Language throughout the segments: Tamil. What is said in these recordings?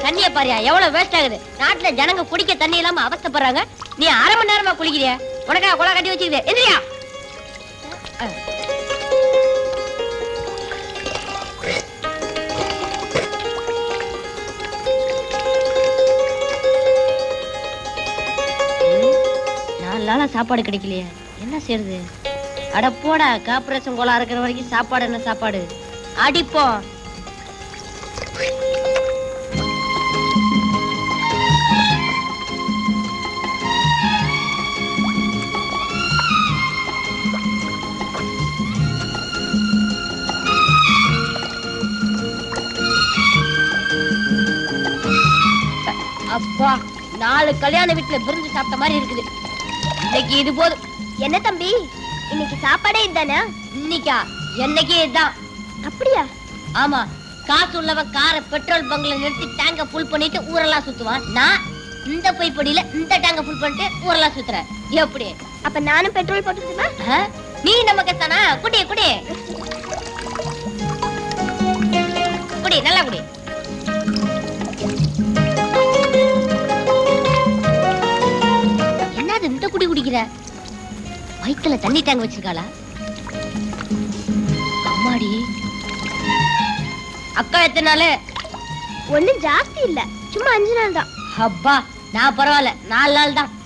தண்ணிய பாரியா எவ்வளவு வேஸ்ட் ஆகுது நாட்டுல ஜனங்க குடிக்க தண்ணி இல்லாம அவஸ்தைப்படுறாங்க நீ அரை மணி நேரமா குளிக்கிறிய உனக்கா குளம் கட்டி வச்சுக்குது எந்திரியா நாலு நாளா சாப்பாடு கிடைக்கலையே என்ன செய்யறது அட போடா கார்பரேஷன் கோலா இருக்கிற வரைக்கும் சாப்பாடு என்ன சாப்பாடு அடிப்போம் அப்பா நாலு கல்யாண வீட்டுல விருந்து சாப்பிட்ட மாதிரி இருக்குது இன்னைக்கு இது போதும் என்ன தம்பி இன்னைக்கு சாப்பாடே இதுதானா இன்னைக்கா என்னைக்கு இதுதான் அப்படியா ஆமா காசு உள்ளவன் காரை பெட்ரோல் பங்க்ல நிறுத்தி டேங்க ஃபுல் பண்ணிட்டு ஊரெல்லாம் சுத்துவான் நான் இந்த பைப்படியில இந்த டேங்க ஃபுல் பண்ணிட்டு ஊரெல்லாம் சுத்துறேன் எப்படி அப்ப நானும் பெட்ரோல் போட்டுக்குமா ஆ? நீ நம்ம கத்தானா குடி குடி குடி நல்லா குடி என்னது இந்த குடி குடிக்கிற வயித்துல தண்ணி டேங்க் வச்சிருக்காளா அம்மாடி அக்கா எத்தனை நாள் ஒண்ணும் ஜாஸ்தி இல்ல சும்மா அஞ்சு நாள் தான் அப்பா நான் பரவாயில்ல நாலு நாள் தான்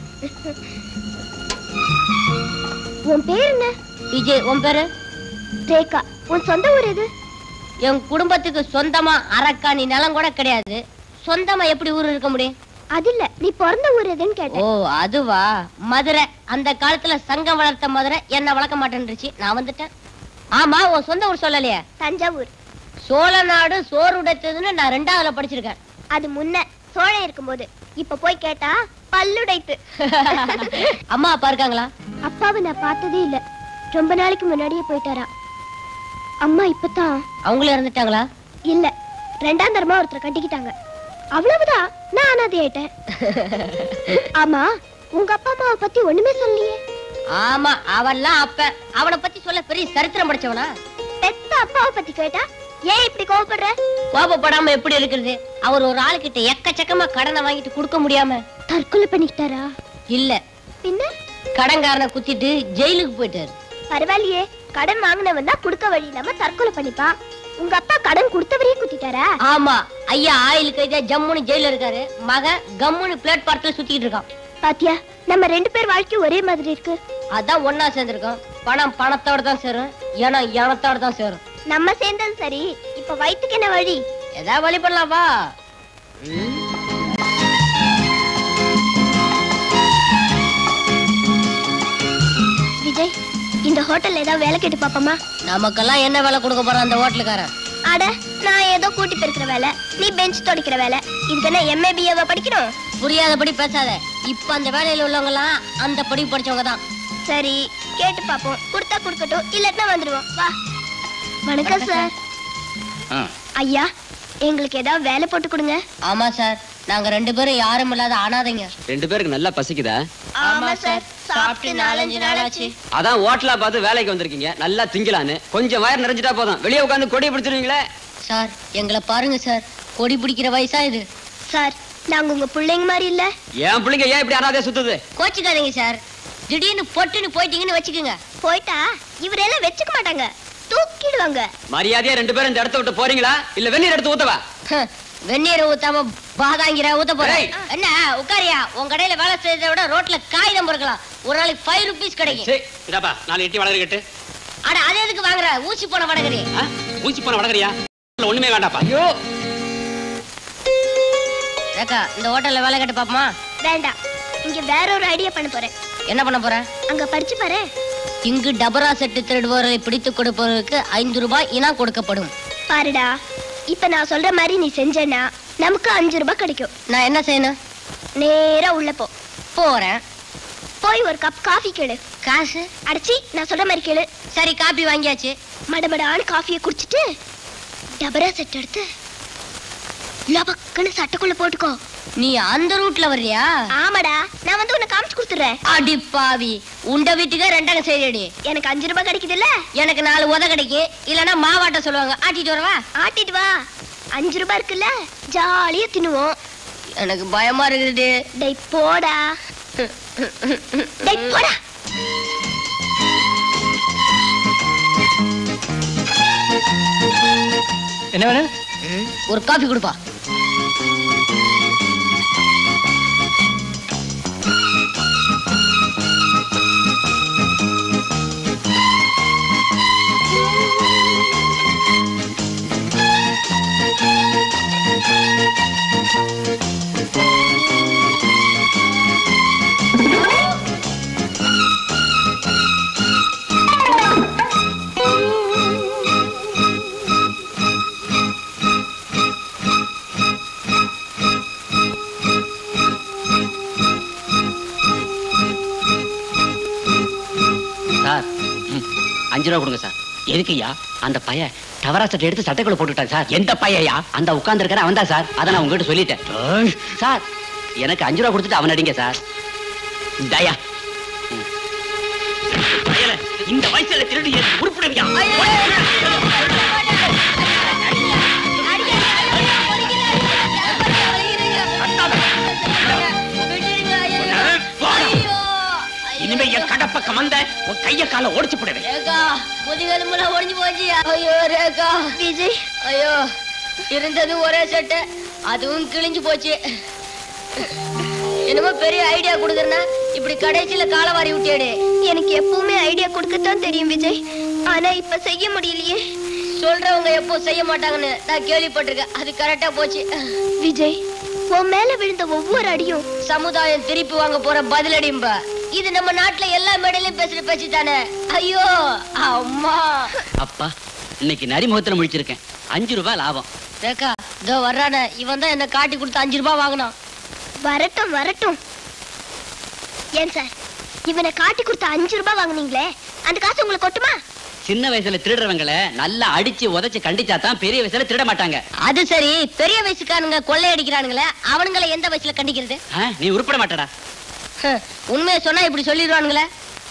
உன் பேர் என்ன விஜய் உன் பேரு ரேகா உன் சொந்த ஊர் எது என் குடும்பத்துக்கு சொந்தமா அரக்காணி நிலம் கூட கிடையாது சொந்தமா எப்படி ஊர் இருக்க முடியும் அது இல்ல நீ பிறந்த ஊர் எதுன்னு ஓ கேட்டேன் அதுவா மதுரை அந்த காலத்துல சங்கம் வளர்த்த மதுரை என்ன வளர்க்க மாட்டேன்ருச்சு நான் வந்துட்டேன் ஆமா உன் சொந்த ஊர் சொல்லலையே தஞ்சாவூர் சோழ நாடு சோறு உடைத்ததுன்னு நான் ரெண்டாவதுல படிச்சிருக்கேன் அது முன்ன சோழன் இருக்கும்போது இப்ப போய் கேட்டா பல்லுடைத்து அம்மா அப்பா இருக்காங்களா அப்பாவை நான் பார்த்ததே இல்ல ரொம்ப நாளைக்கு முன்னாடியே போயிட்டாரா அம்மா இப்பதான் அவங்களும் இறந்துட்டாங்களா இல்ல ரெண்டாம் தரமா ஒருத்தரை கட்டிக்கிட்டாங்க அவ்வளவுதான் நான் அனாதை ஆயிட்டேன் ஆமா உங்க அப்பா அம்மாவை பத்தி ஒண்ணுமே சொல்லலையே ஆமா அவன்லாம் அப்ப அவனை பத்தி சொல்ல பெரிய சரித்திரம் படிச்சவனா பெத்த அப்பாவை பத்தி கேட்டா ஏன் இப்படி கோவப்படுற கோபப்படாம எப்படி இருக்கிறது அவர் ஒரு ஆளுகிட்ட எக்கச்சக்கமா கடனை வாங்கிட்டு கொடுக்க முடியாம தற்கொலை பண்ணிக்கிட்டாரா இல்ல பின்ன கடன்காரனை குத்திட்டு ஜெயிலுக்கு போயிட்டாரு பரவாயில்லையே கடன் வாங்கினவன் தான் கொடுக்க வழி இல்லாம தற்கொலை பண்ணிப்பான் உங்க அப்பா கடன் கொடுத்தவரையே குத்திட்டாரா ஆமா ஐயா ஆயில் கைதா ஜம்முன்னு ஜெயில இருக்காரு மகன் கம்முன்னு பிளேட்பாரத்துல சுத்திட்டு இருக்கான் பாத்தியா நம்ம ரெண்டு பேர் வாழ்க்கை ஒரே மாதிரி இருக்கு அதான் ஒன்னா சேர்ந்திருக்கோம் பணம் பணத்தோட தான் சேரும் இனம் இனத்தோட தான் சேரும் நம்ம சேர்ந்தது சரி இப்ப வயிற்றுக்கு என்ன வழி ஏதாவது வழி பண்ணலாம் வா விஜய் இந்த ஹோட்டல்ல ஏதாவது வேலை கேட்டு பாப்போமா நமக்கெல்லாம் என்ன வேலை கொடுக்க போறான் அந்த ஹோட்டலுக்காரன் அட நான் ஏதோ கூட்டி பெருக்கிற வேலை நீ பெஞ்ச் துடைக்கிற வேலை இதுக்கு என்ன எம்ஏ பிஏவா படிக்கணும் புரியாதபடி பேசாத இப்ப அந்த வேலையில உள்ளவங்க எல்லாம் அந்த படி படிச்சவங்க தான் சரி கேட்டு பாப்போம் கொடுத்தா கொடுக்கட்டும் இல்லாட்டினா வந்துடுவோம் வா வணக்கம் சார் ஐயா எங்களுக்கு ஏதாவது வேலை போட்டு கொடுங்க ஆமா சார் நாங்க ரெண்டு பேரும் யாரும் இல்லாத அனாதைங்க ரெண்டு பேருக்கு நல்லா பசிக்குதா ஆமா சார் சாப்பிட்டு நாலஞ்சு நாள் ஆச்சு அதான் ஹோட்டலா பார்த்து வேலைக்கு வந்திருக்கீங்க நல்லா திங்கலான்னு கொஞ்சம் வயர் நிறைஞ்சிட்டா போதும் வெளியே உட்காந்து கொடியை பிடிச்சிருவீங்களே சார் எங்களை பாருங்க சார் கொடி பிடிக்கிற வயசா இது சார் நாங்க உங்க பிள்ளைங்க மாதிரி இல்ல என் பிள்ளைங்க ஏன் இப்படி அனாதையா சுத்துது கோச்சுக்காதீங்க சார் திடீர்னு பொட்டுன்னு போயிட்டீங்கன்னு வச்சுக்கோங்க போயிட்டா இவரெல்லாம் வச்சுக்க மாட்டாங்க தூக்கிடுவாங்க மரியாதையா ரெண்டு பேரும் இந்த இடத்த விட்டு போறீங்களா இல்ல வெந்நீர் எடுத்து ஊத்தவா ஹம், வெந்நீரை ஊத்தாம பாதாங்கிற ஊத்த போறேன் ஏய். என்ன உட்காரியா உன் கடையில வேலை செய்யறதை விட ரோட்ல காகிதம் பொறுக்கலாம் ஒரு நாளைக்கு ஃபைவ் ருபீஸ் கிடைக்கும் சரி இதாப்பா நாலு எட்டி வளர்ந்து கட்டு அட அது எதுக்கு வாங்குற ஊசி போன வடகரி ஊசி போன வளர்க்குறியா ஒண்ணுமே வேண்டாப்பா ஐயோ ரேக்கா இந்த ஹோட்டல்ல வேலை கேட்டு பாப்போமா வேண்டாம் இங்க வேற ஒரு ஐடியா பண்ண போறேன் என்ன பண்ண போற அங்க படிச்சு பாரு இங்கு டபரா செட்டு திருடுபவர்களை பிடித்து கொடுப்பவருக்கு ஐந்து ரூபாய் இனாம் கொடுக்கப்படும் பாருடா இப்ப நான் சொல்ற மாதிரி நீ செஞ்சேன்னா நமக்கு அஞ்சு ரூபாய் கிடைக்கும் நான் என்ன செய்யணும் நேரா உள்ள போ போறேன் போய் ஒரு கப் காஃபி கேளு காசு அடிச்சி நான் சொல்ற மாதிரி கேளு சரி காப்பி வாங்கியாச்சு மடமடான்னு காஃபியை குடிச்சிட்டு டபரா செட் எடுத்து லபக்குன்னு சட்டைக்குள்ள போட்டுக்கோ நீ அந்த ரூட்ல வர்றியா ஆமாடா நான் வந்து உன்னை காமிச்சு கொடுத்துறேன் அடி பாவி உண்ட வீட்டுக்கே ரெண்டகம் சரிடி எனக்கு அஞ்சு ரூபாய் கிடைக்குதுல்ல எனக்கு நாலு உத கிடைக்கும் இல்லனா மாவாட்ட சொல்லுவாங்க ஆட்டிட்டு வரவா ஆட்டிட்டு வா அஞ்சு ரூபாய் இருக்குல்ல ஜாலியா தின்னுவோம் எனக்கு பயமா இருக்குது டேய் போடா டேய் போடா என்ன வேணும் ஒரு காபி கொடுப்பா சார் ம், அஞ்சு ரூபா கொடுங்க சார் எதுக்குய்யா அந்த பைய டவரா சட்டை எடுத்து சட்டைக்குள்ள போட்டுட்டான் சார் எந்த பையயா அந்த உட்கார்ந்து இருக்கிற அவன் தான் சார் அதை நான் உங்ககிட்ட சொல்லிட்டேன் சார் எனக்கு அஞ்சு ரூபா கொடுத்துட்டு அவன் அடிங்க சார் தயா இந்த வயசுல திருடி உருப்பிடுவியா இனிமே என் கடப்பக்கம் வந்த உன் கைய கால ஒடிச்சு போடுவேன் ரேகா முதுகெலும்புலாம் ஒடிஞ்சு போச்சு ஐயோ ரேகா விஜய் ஐயோ இருந்தது ஒரே சட்டை அதுவும் கிழிஞ்சு போச்சு என்னமோ பெரிய ஐடியா கொடுக்குறனா இப்படி கடைசியில காலவாரி விட்டியாடு எனக்கு எப்பவுமே ஐடியா கொடுக்கத்தான் தெரியும் விஜய் ஆனா இப்ப செய்ய முடியலையே சொல்றவங்க எப்போ செய்ய மாட்டாங்கன்னு நான் கேள்விப்பட்டிருக்கேன் அது கரெக்டா போச்சு விஜய் உன் மேல விழுந்த ஒவ்வொரு அடியும் சமுதாயம் திருப்பி வாங்க போற பதிலடிம்பா இது நம்ம நாட்டுல எல்லா மேடையிலயும் பேசுற பேச்சு தானே ஐயோ அம்மா அப்பா இன்னைக்கு நரிமுகத்துல முழிச்சிருக்கேன் அஞ்சு ரூபாய் லாபம் ரேகா இதோ வர்றானே இவன் தான் என்ன காட்டி கொடுத்து அஞ்சு ரூபாய் வாங்கினான் வரட்டும் வரட்டும் ஏன் சார் இவனை காட்டி கொடுத்த அஞ்சு ரூபாய் வாங்குனீங்களே அந்த காசு உங்களுக்கு கொட்டுமா சின்ன வயசுல திருடுறவங்கள நல்லா அடிச்சு உதைச்சு கண்டிச்சா தான் பெரிய வயசுல திருட மாட்டாங்க அது சரி பெரிய வயசுக்காரங்க கொள்ளையடிக்கிறானுங்களே அவனுங்கள எந்த வயசுல கண்டிக்கிறது ஆ, நீ உருப்பட மாட்டடா ஹ், உண்மையை சொன்னா இப்படி சொல்லிடுவானுங்களே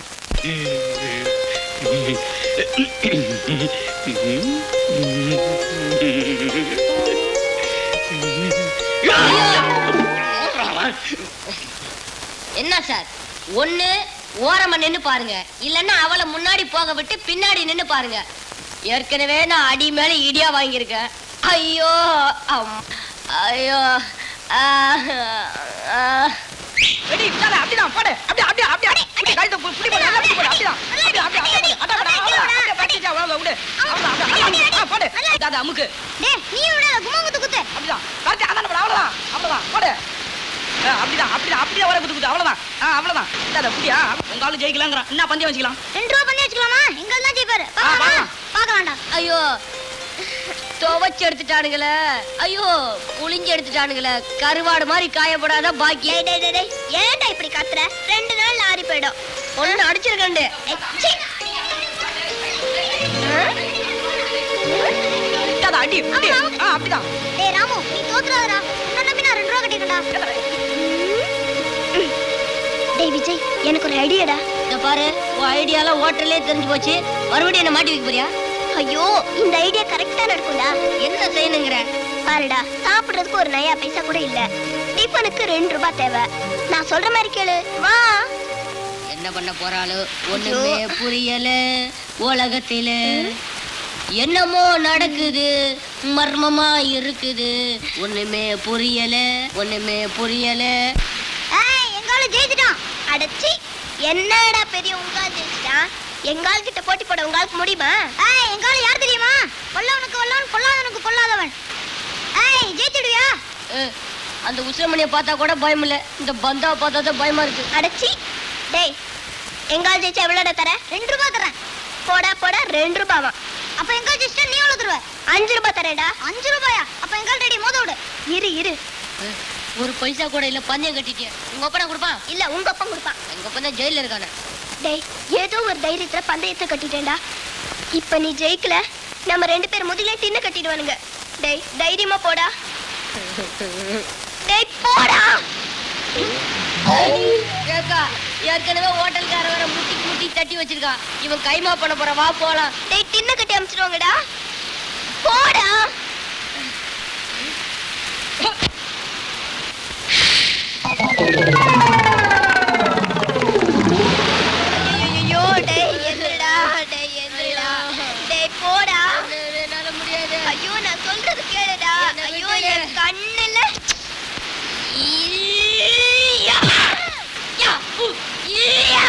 என்ன சார் ஒண்ணு ஓரமா நின்னு பாருங்க இல்லன்னா அவளை முன்னாடி போக விட்டு பின்னாடி நின்னு பாருங்க ஏற்கனவே நான் அடி மேல இடியா வாங்கியிருக்கேன் ஐயோ அம், ஐயோ ஆ, ஆ. வெடி விட்டாத அப்படிதான் போடு அப்படி அப்படி அப்படி அப்படி கழுத்தை பு- புடி போடு நல்லா புடி போடு அப்படிதான் அப்படி அப்படி அப்படி போடு அட அட அவ்வளவுதான் அப்படியே பட்டிச்சா அவ்வளவு விடு அவ்வளவுதான் அப்படியே அப்படியே ஆ, போடு விடாத அமுக்கு டேய் நீ விட குமாங்குத்து குத்து அப்படிதான் கரெக்ட் அதான் போடு அவ்வளவுதான் அவ்வளவுதான் போடு ஆ, அப்படிதான் அப்படிதான் அப்படியே வர குத்து குத்து அவ்வளவுதான் ஆ அவ்வளவுதான் விடாத புடியா உங்க ஆளு ஜெயிக்கலாங்கிறான் என்ன பந்தயம் வச்சுக்கலாம் ரெண்டு ரூபா பண்ணி வச்சுக்கலாமா எங்கள் தான் ஜெயிப்பாரு பார்க்கலாமா? பார்க்கலாமா பார்க்கலாம்டா ஐயோ துவைச்சு எடுத்துட்டானுங்களே ஐயோ புளிஞ்சு எடுத்துட்டானுங்களே கருவாடு மாதிரி காயப்படாத பாக்கி டேய் டேய் டேய், டேய் ஏன்டா இப்படி கத்துற ரெண்டு நாள் ஆறி போயிடும் ஒண்ணு அடிச்சிருக்கண்டு ஏய், சீ. ஆ? விடாத அடி அடி ஆ அப்படிதான் டேய் ராமு நீ தோத்துறாதடா உன்னை நம்பி நான் ரெண்டு ரூபா கட்டிக்கிறேன்டா டேய் விஜய் எனக்கு ஒரு ஐடியாடா இந்த பாரு உன் ஐடியால ஹோட்டல்லே தெரிஞ்சு போச்சு மறுபடியும் என்ன மாட்டி வைக்க போறியா ஐயோ இந்த ஐடியா கரெக்டா நடக்கும்டா என்ன செய்யணுங்கிற பாருடா சாப்பிடுறதுக்கு ஒரு நயா பைசா கூட இல்ல டிஃபனுக்கு ரெண்டு ரூபாய் தேவை நான் சொல்ற மாதிரி கேளு வா என்ன பண்ண போறாளோ ஒண்ணுமே புரியல உலகத்தில என்னமோ நடக்குது மர்மமா இருக்குது ஒண்ணுமே புரியல ஒண்ணுமே புரியல ஏய் எங்கால ஜெயிச்சிட்டான் அடச்சி என்னடா பெரிய உங்கால் ஜெயிச்சிட்டான் எங்கால் கிட்ட போட்டி போட உங்களுக்கு முடியுமா ஏய் எங்கால யார் தெரியுமா கொல்லவனுக்கு கொல்லவன் கொல்லாதவனுக்கு கொல்லாதவன் ஏய் ஜெயிச்சிடுவியா அஹ், அந்த உசிரமணியை பார்த்தா கூட பயம் இல்ல இந்த பந்தாவை பார்த்தா தான் பயமா இருக்கு அடச்சி டேய் எங்கால் ஜெயிச்சா எவ்வளோட தர ரெண்டு ரூபாய் தரேன் போடா போடா ரெண்டு ரூபாவா அப்ப எங்கால் ஜெயிச்சா நீ எவ்வளவு தருவ அஞ்சு ரூபாய் தரேடா அஞ்சு ரூபாயா அப்ப எங்கால் ரெடி மோத விடு இரு இரு அஹ், ஒரு பைசா கூட இல்ல பந்தயம் கட்டிட்டியா உங்க அப்பா கொடுப்பான் இல்ல உங்க அப்பா கொடுப்பான் எங்க அப்பா தான் ஜெயில இருக்கானே டேய் ஏதோ ஒரு தைரியத்துல பந்தயத்தை கட்டிட்டேன்டா இப்ப நீ ஜெயிக்கல நம்ம ரெண்டு பேர் முதுகுல டின்ன கட்டிடுவானுங்க டேய் தைரியமா போடா டேய் போடா ஏக்கா ஏற்கனவே ஹோட்டல்கார வர முட்டி முட்டி தட்டி வச்சிருக்கான் இவன் கைமா பண்ண போற வா போலாம் டேய் டின்ன கட்டி அமிச்சிடுவாங்கடா போடா ஐயோ டேய் என்னடா டேய் என்னடா டேய் போடா என்னால முடியாது ஐயோ நான் சொல்றது கேளுடா ஐயோ என் கண்ணுல ஈயா! யா! உ! ஈயா!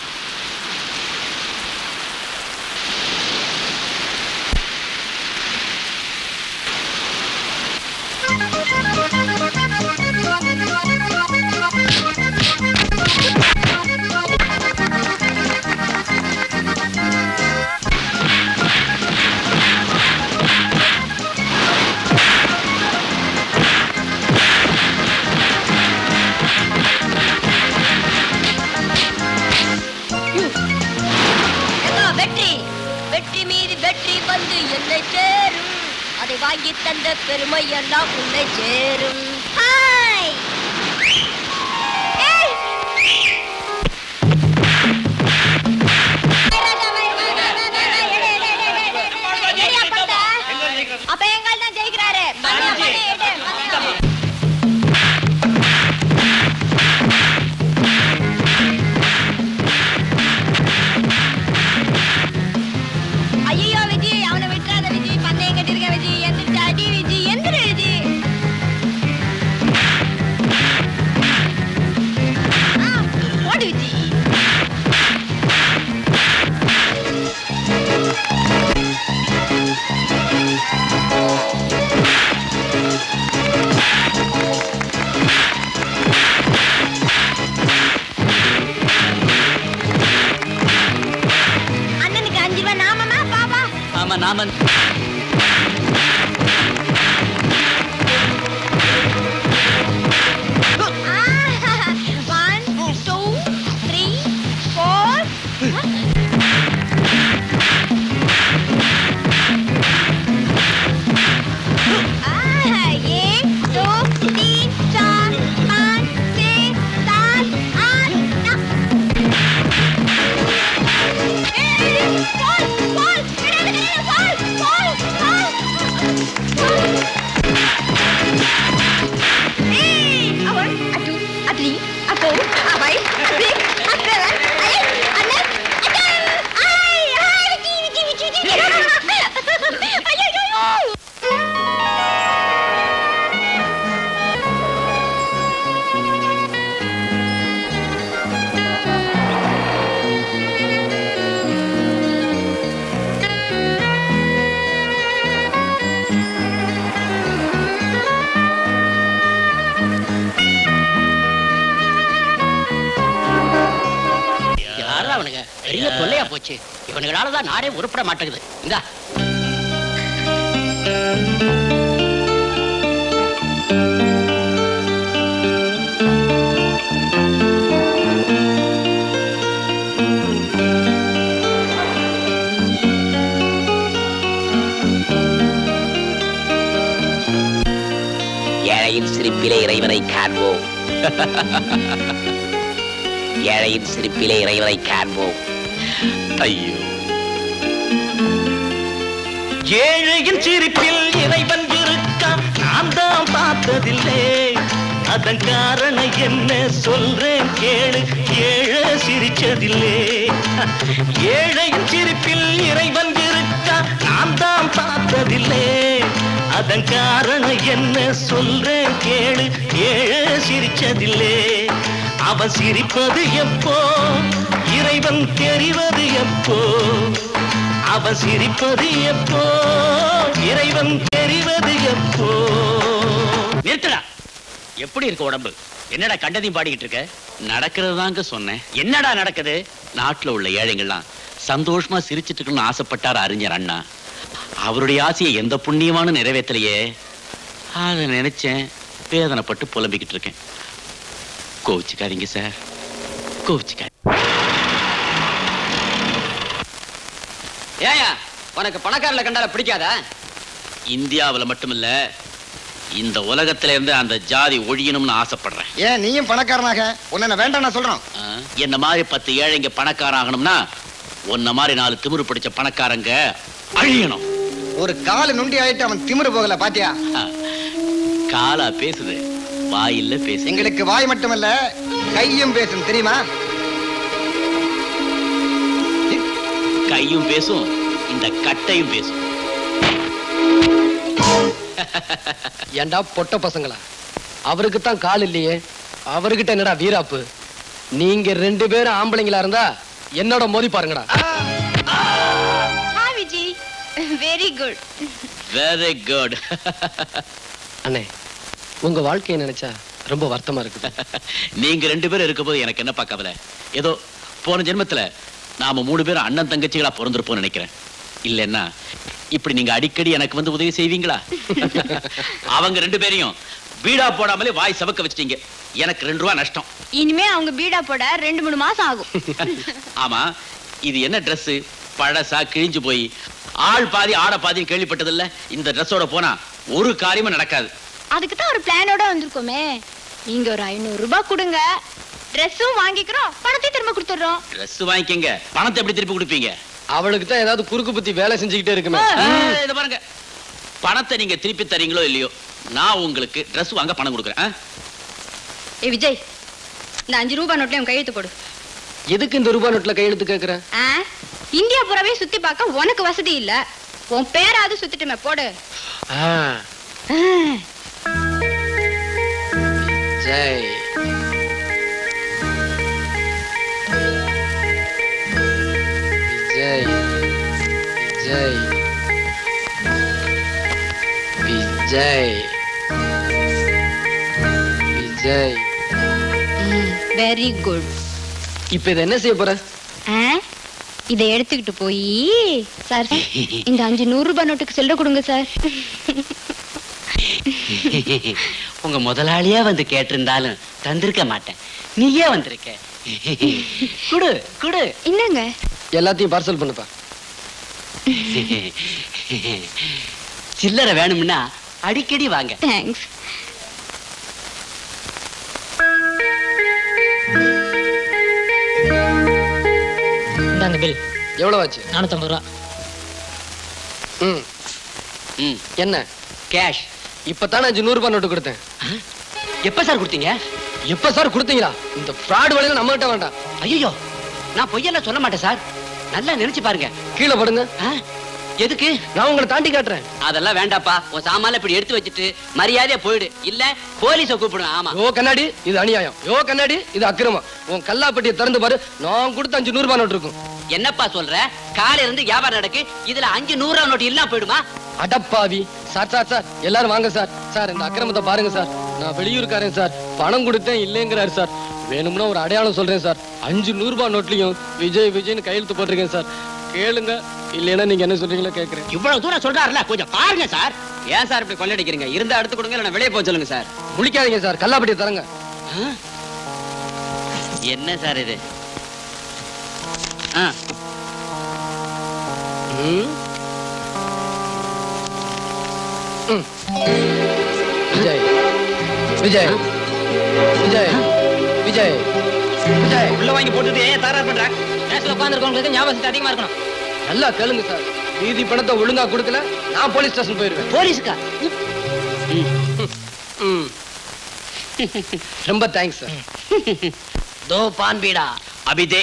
எங்கா வெற்றி வெற்றி மீது வெற்றி வந்து என்னை சேரும் அதை வாங்கி தந்த பெருமை எல்லாம் உன்னை சேரும் ஹாய் ஏய் அப்ப எங்கால் தான் ஜெயிக்கிறாரு மண்ணு, மண்ணு, எடு, மண்ணு. ஐயோ விஜய் அவனை விட்டுறாத விஜய் பந்தயம் கட்டிருக்க விஜய் எந்திரிச்சு அடி விஜய் எந்திர விஜய் ஆ, ஓடு விஜய் அண்ணனுக்கு அஞ்சு ரூபாய் நாமமா பாப்பா ஆமா நாம ஒன் டூ த்ரீ ஃபோர் एक दो तीन चार पाँच छः सात आठ नौ ball ball ball ball ball Eh, awal, atu, atli, aku, abai, abri, akrela, ay, anak, adan, ay, ay, vici, vici, vici, vici, ay, ay, ay, ay. யாரா அவனுங்க பெரிய தொல்லையா போச்சு இவனுங்களால தான் நாடே உருப்பட மாட்டேங்குது இந்தா ஏழையின் சிரிப்பிலே இறைவனை காண்போம் ஏழையின் சிரிப்பிலே இறைவனை காண்போம் ஐயோ ஏழையின் சிரிப்பில் இறைவன் இருக்கான் நான் தான் பார்த்ததில்லை அதன் காரணம் என்ன சொல்றேன் கேளு ஏழை சிரிச்சதில்லை ஏழையின் சிரிப்பில் இறைவன் இருக்கான் நான் தான் பார்த்ததில்லை அதன் காரணம் என்ன சொல்றேன் கேளு ஏழை சிரிச்சதில்லை அவன் சிரிப்பது எப்போ இறைவன் தெரிவது எப்போ அவன் சிரிப்பது எப்போ இறைவன் தெரிவது எப்போ நிறுத்துடா எப்படி இருக்கு உடம்பு என்னடா கண்டதையும் பாடிக்கிட்டு இருக்க நடக்கிறது தாங்க சொன்னேன் என்னடா நடக்குது நாட்டுல உள்ள ஏழைங்கள்லாம் சந்தோஷமா சிரிச்சிட்டு இருக்கணும்னு ஆசைப்பட்டார் அறிஞர் அண்ணா அவருடைய ஆசையை எந்த புண்ணியமான நிறைவேற்றலையே அதை நினைச்சேன் வேதனைப்பட்டு புலம்பிக்கிட்டு இருக்கேன் கோவிச்சுக்காதீங்க சார் கோவிச்சுக்காதீங்க ஏயா உனக்கு பணக்காரல கண்டால பிடிக்காதா இந்தியாவுல மட்டுமில்ல இந்த உலகத்துல இருந்து அந்த ஜாதி ஒழியணும்னு ஆசைப்படுறேன் ஏன் நீயும் பணக்காரனாக உன்னை நான் வேண்டாம் நான் சொல்றோம் ஆ, என்ன மாதிரி பத்து ஏழைங்க பணக்காரன் ஆகணும்னா உன்ன மாதிரி நாலு திமிரு பிடிச்ச பணக்காரங்க அழியணும் ஒரு காலு நொண்டி ஆயிட்டு அவன் திமிரு போகல பாத்தியா ஆ, காலா பேசுது வாயில்ல பேசு எங்களுக்கு வாய் மட்டுமல்ல கையும் பேசும் தெரியுமா கையும் பேசும் இந்த கட்டையும் பேசும் ஏண்டா பொட்ட பசங்களா அவருக்கு தான் கால் இல்லையே அவர்கிட்ட என்னடா வீராப்பு நீங்க ரெண்டு பேரும் ஆம்பளைங்களா இருந்தா என்னோட மோதி பாருங்கடா ஹா Viji very good very good அண்ணே உங்க வாழ்க்கையை நினைச்சா ரொம்ப வருத்தமா இருக்குது நீங்க ரெண்டு பேரும் இருக்கும்போது எனக்கு என்னப்பா கவலை ஏதோ போன ஜென்மத்துல நாம மூணு பேரும் அண்ணன் தங்கச்சிகளா பிறந்திருப்போம் நினைக்கிறேன் இல்லைன்னா இப்படி நீங்க அடிக்கடி எனக்கு வந்து உதவி செய்வீங்களா அவங்க ரெண்டு பேரையும் வீடா போடாமலே வாய் சவக்க வச்சிட்டீங்க எனக்கு ரெண்டு ரூபா நஷ்டம் இனிமே அவங்க பீடா போட ரெண்டு மூணு மாசம் ஆகும் ஆமா இது என்ன Dress பழசா கிழிஞ்சு போய் ஆள் பாதி ஆட பாதின்னு கேள்விப்பட்டதில்ல இந்த ட்ரெஸ்ஸோட போனா ஒரு காரியமும் நடக்காது அதுக்கு தான் ஒரு பிளானோட வந்திருக்கோமே நீங்க ஒரு ஐநூறு ரூபாய் கொடுங்க ட்ரெஸ்ஸும் வாங்கிக்கிறோம் பணத்தையும் திரும்ப கொடுத்துடுறோம் Dress வாங்கிக்கங்க பணத்தை எப்படி திருப்பி கொடுப்பீங்க அவளுக்கு தான் ஏதாவது குறுக்கு புத்தி வேலை செஞ்சுக்கிட்டே இருக்குமே ஆ, இத பாருங்க பணத்தை நீங்க திருப்பி தரீங்களோ இல்லையோ நான் உங்களுக்கு Dress வாங்க பணம் கொடுக்குறேன் ஆ? ஏ விஜய் இந்த அஞ்சு ரூபாய் நோட்ல என் கையெழுத்து போடு எதுக்கு இந்த ரூபாய் நோட்ல கையெழுத்து கேக்குறேன் ஆ? இந்தியா பூராவே சுத்தி பார்க்க உனக்கு வசதி இல்ல உன் பேராவது சுத்திட்டுமே போடு ஆ, ஜெய் விஜய் விஜய் விஜய் விஜய் வெரி குட் இப்ப இதை என்ன செய்ய போற இதை எடுத்துக்கிட்டு போய் சார் சார், இந்த அஞ்சு நூறு ரூபாய் நோட்டுக்கு செல்ல கொடுங்க சார் உங்க முதலாளியா வந்து கேட்டிருந்தாலும் தந்திருக்க மாட்டேன் நீயே வந்திருக்க குடு குடு என்னங்க எல்லாத்தையும் பார்சல் பண்ணுப்பா சில்லறை வேணும்னா அடிக்கடி வாங்க தேங்க்ஸ் இந்தாங்க பில் எவ்வளவு ஆச்சு நானூத்தம்பது ரூபா ம் ம் என்ன கேஷ் இப்பதானே அஞ்சு நூறு ரூபாய் நோட்டு கொடுத்தேன் எப்ப சார் கொடுத்தீங்க எப்ப சார் கொடுத்தீங்களா இந்த ஃப்ராட் வழியில நம்ம கிட்ட வேண்டாம் ஐயோ நான் பொய்யெல்லாம் சொல்ல மாட்டேன் சார் நல்லா நினைச்சு பாருங்க கீழே படுங்க ஆ? எதுக்கு நான் உங்களை தாண்டி காட்டுறேன் அதெல்லாம் வேண்டாப்பா உன் சாமான இப்படி எடுத்து வச்சுட்டு மரியாதையா போயிடு இல்ல போலீஸ கூப்பிடுவேன் ஆமா யோ கண்ணாடி இது அநியாயம் யோ கண்ணாடி இது அக்கிரமம் உன் கல்லாப்பட்டியை திறந்து பாரு நான் கொடுத்த அஞ்சு நூறு ரூபாய் நோட்டு இருக்கும் என்னப்பா சொல்ற காலையில இருந்து வியாபாரம் நடக்கு இதுல அஞ்சு நூறு ரூபா நோட்டு இல்லாம போயிடுமா அடப்பாவி சார் சார் சார் எல்லாரும் வாங்க சார் சார் இந்த அக்கிரமத்தை பாருங்க சார் நான் வெளியூர்காரன் சார் பணம் கொடுத்தேன் இல்லைங்கிறாரு சார் வேணும்னா ஒரு அடையாளம் சொல்றேன் சார் அஞ்சு நூறு ரூபாய் நோட்லயும் விஜய் விஜய்னு கையெழுத்து போட்டிருக்கேன் சார் கேளுங்க இல்லைன்னா நீங்க என்ன சொல்றீங்களோ கேக்குறேன் இவ்வளவு தூரம் சொல்றாருல கொஞ்சம் பாருங்க சார் ஏன் சார் இப்படி கொள்ளடிக்கிறீங்க இருந்தா எடுத்து கொடுங்க இல்ல வெளியே போக சொல்லுங்க சார் முழிக்காதீங்க சார் கல்லாப்பட்டியை தரங்க என்ன சார் இது ஆ, ம். ம். விஜய் விஜய் விஜய் விஜய் விஜய் உள்ள வாங்கி போட்டுட்டு ஏன் தகராறு பண்ற பேஸ்ல உட்காந்துருக்கவங்களுக்கு ஞாபகம் சக்தி அதிகமா இருக்கணும் நல்லா கேளுங்க சார் மீதி பணத்தை ஒழுங்கா கொடுக்கல நான் போலீஸ் ஸ்டேஷன் போயிருவேன் போலீஸுக்கா ம். ரொம்ப தேங்க்ஸ் சார் தோ பான் பீடா அபிதே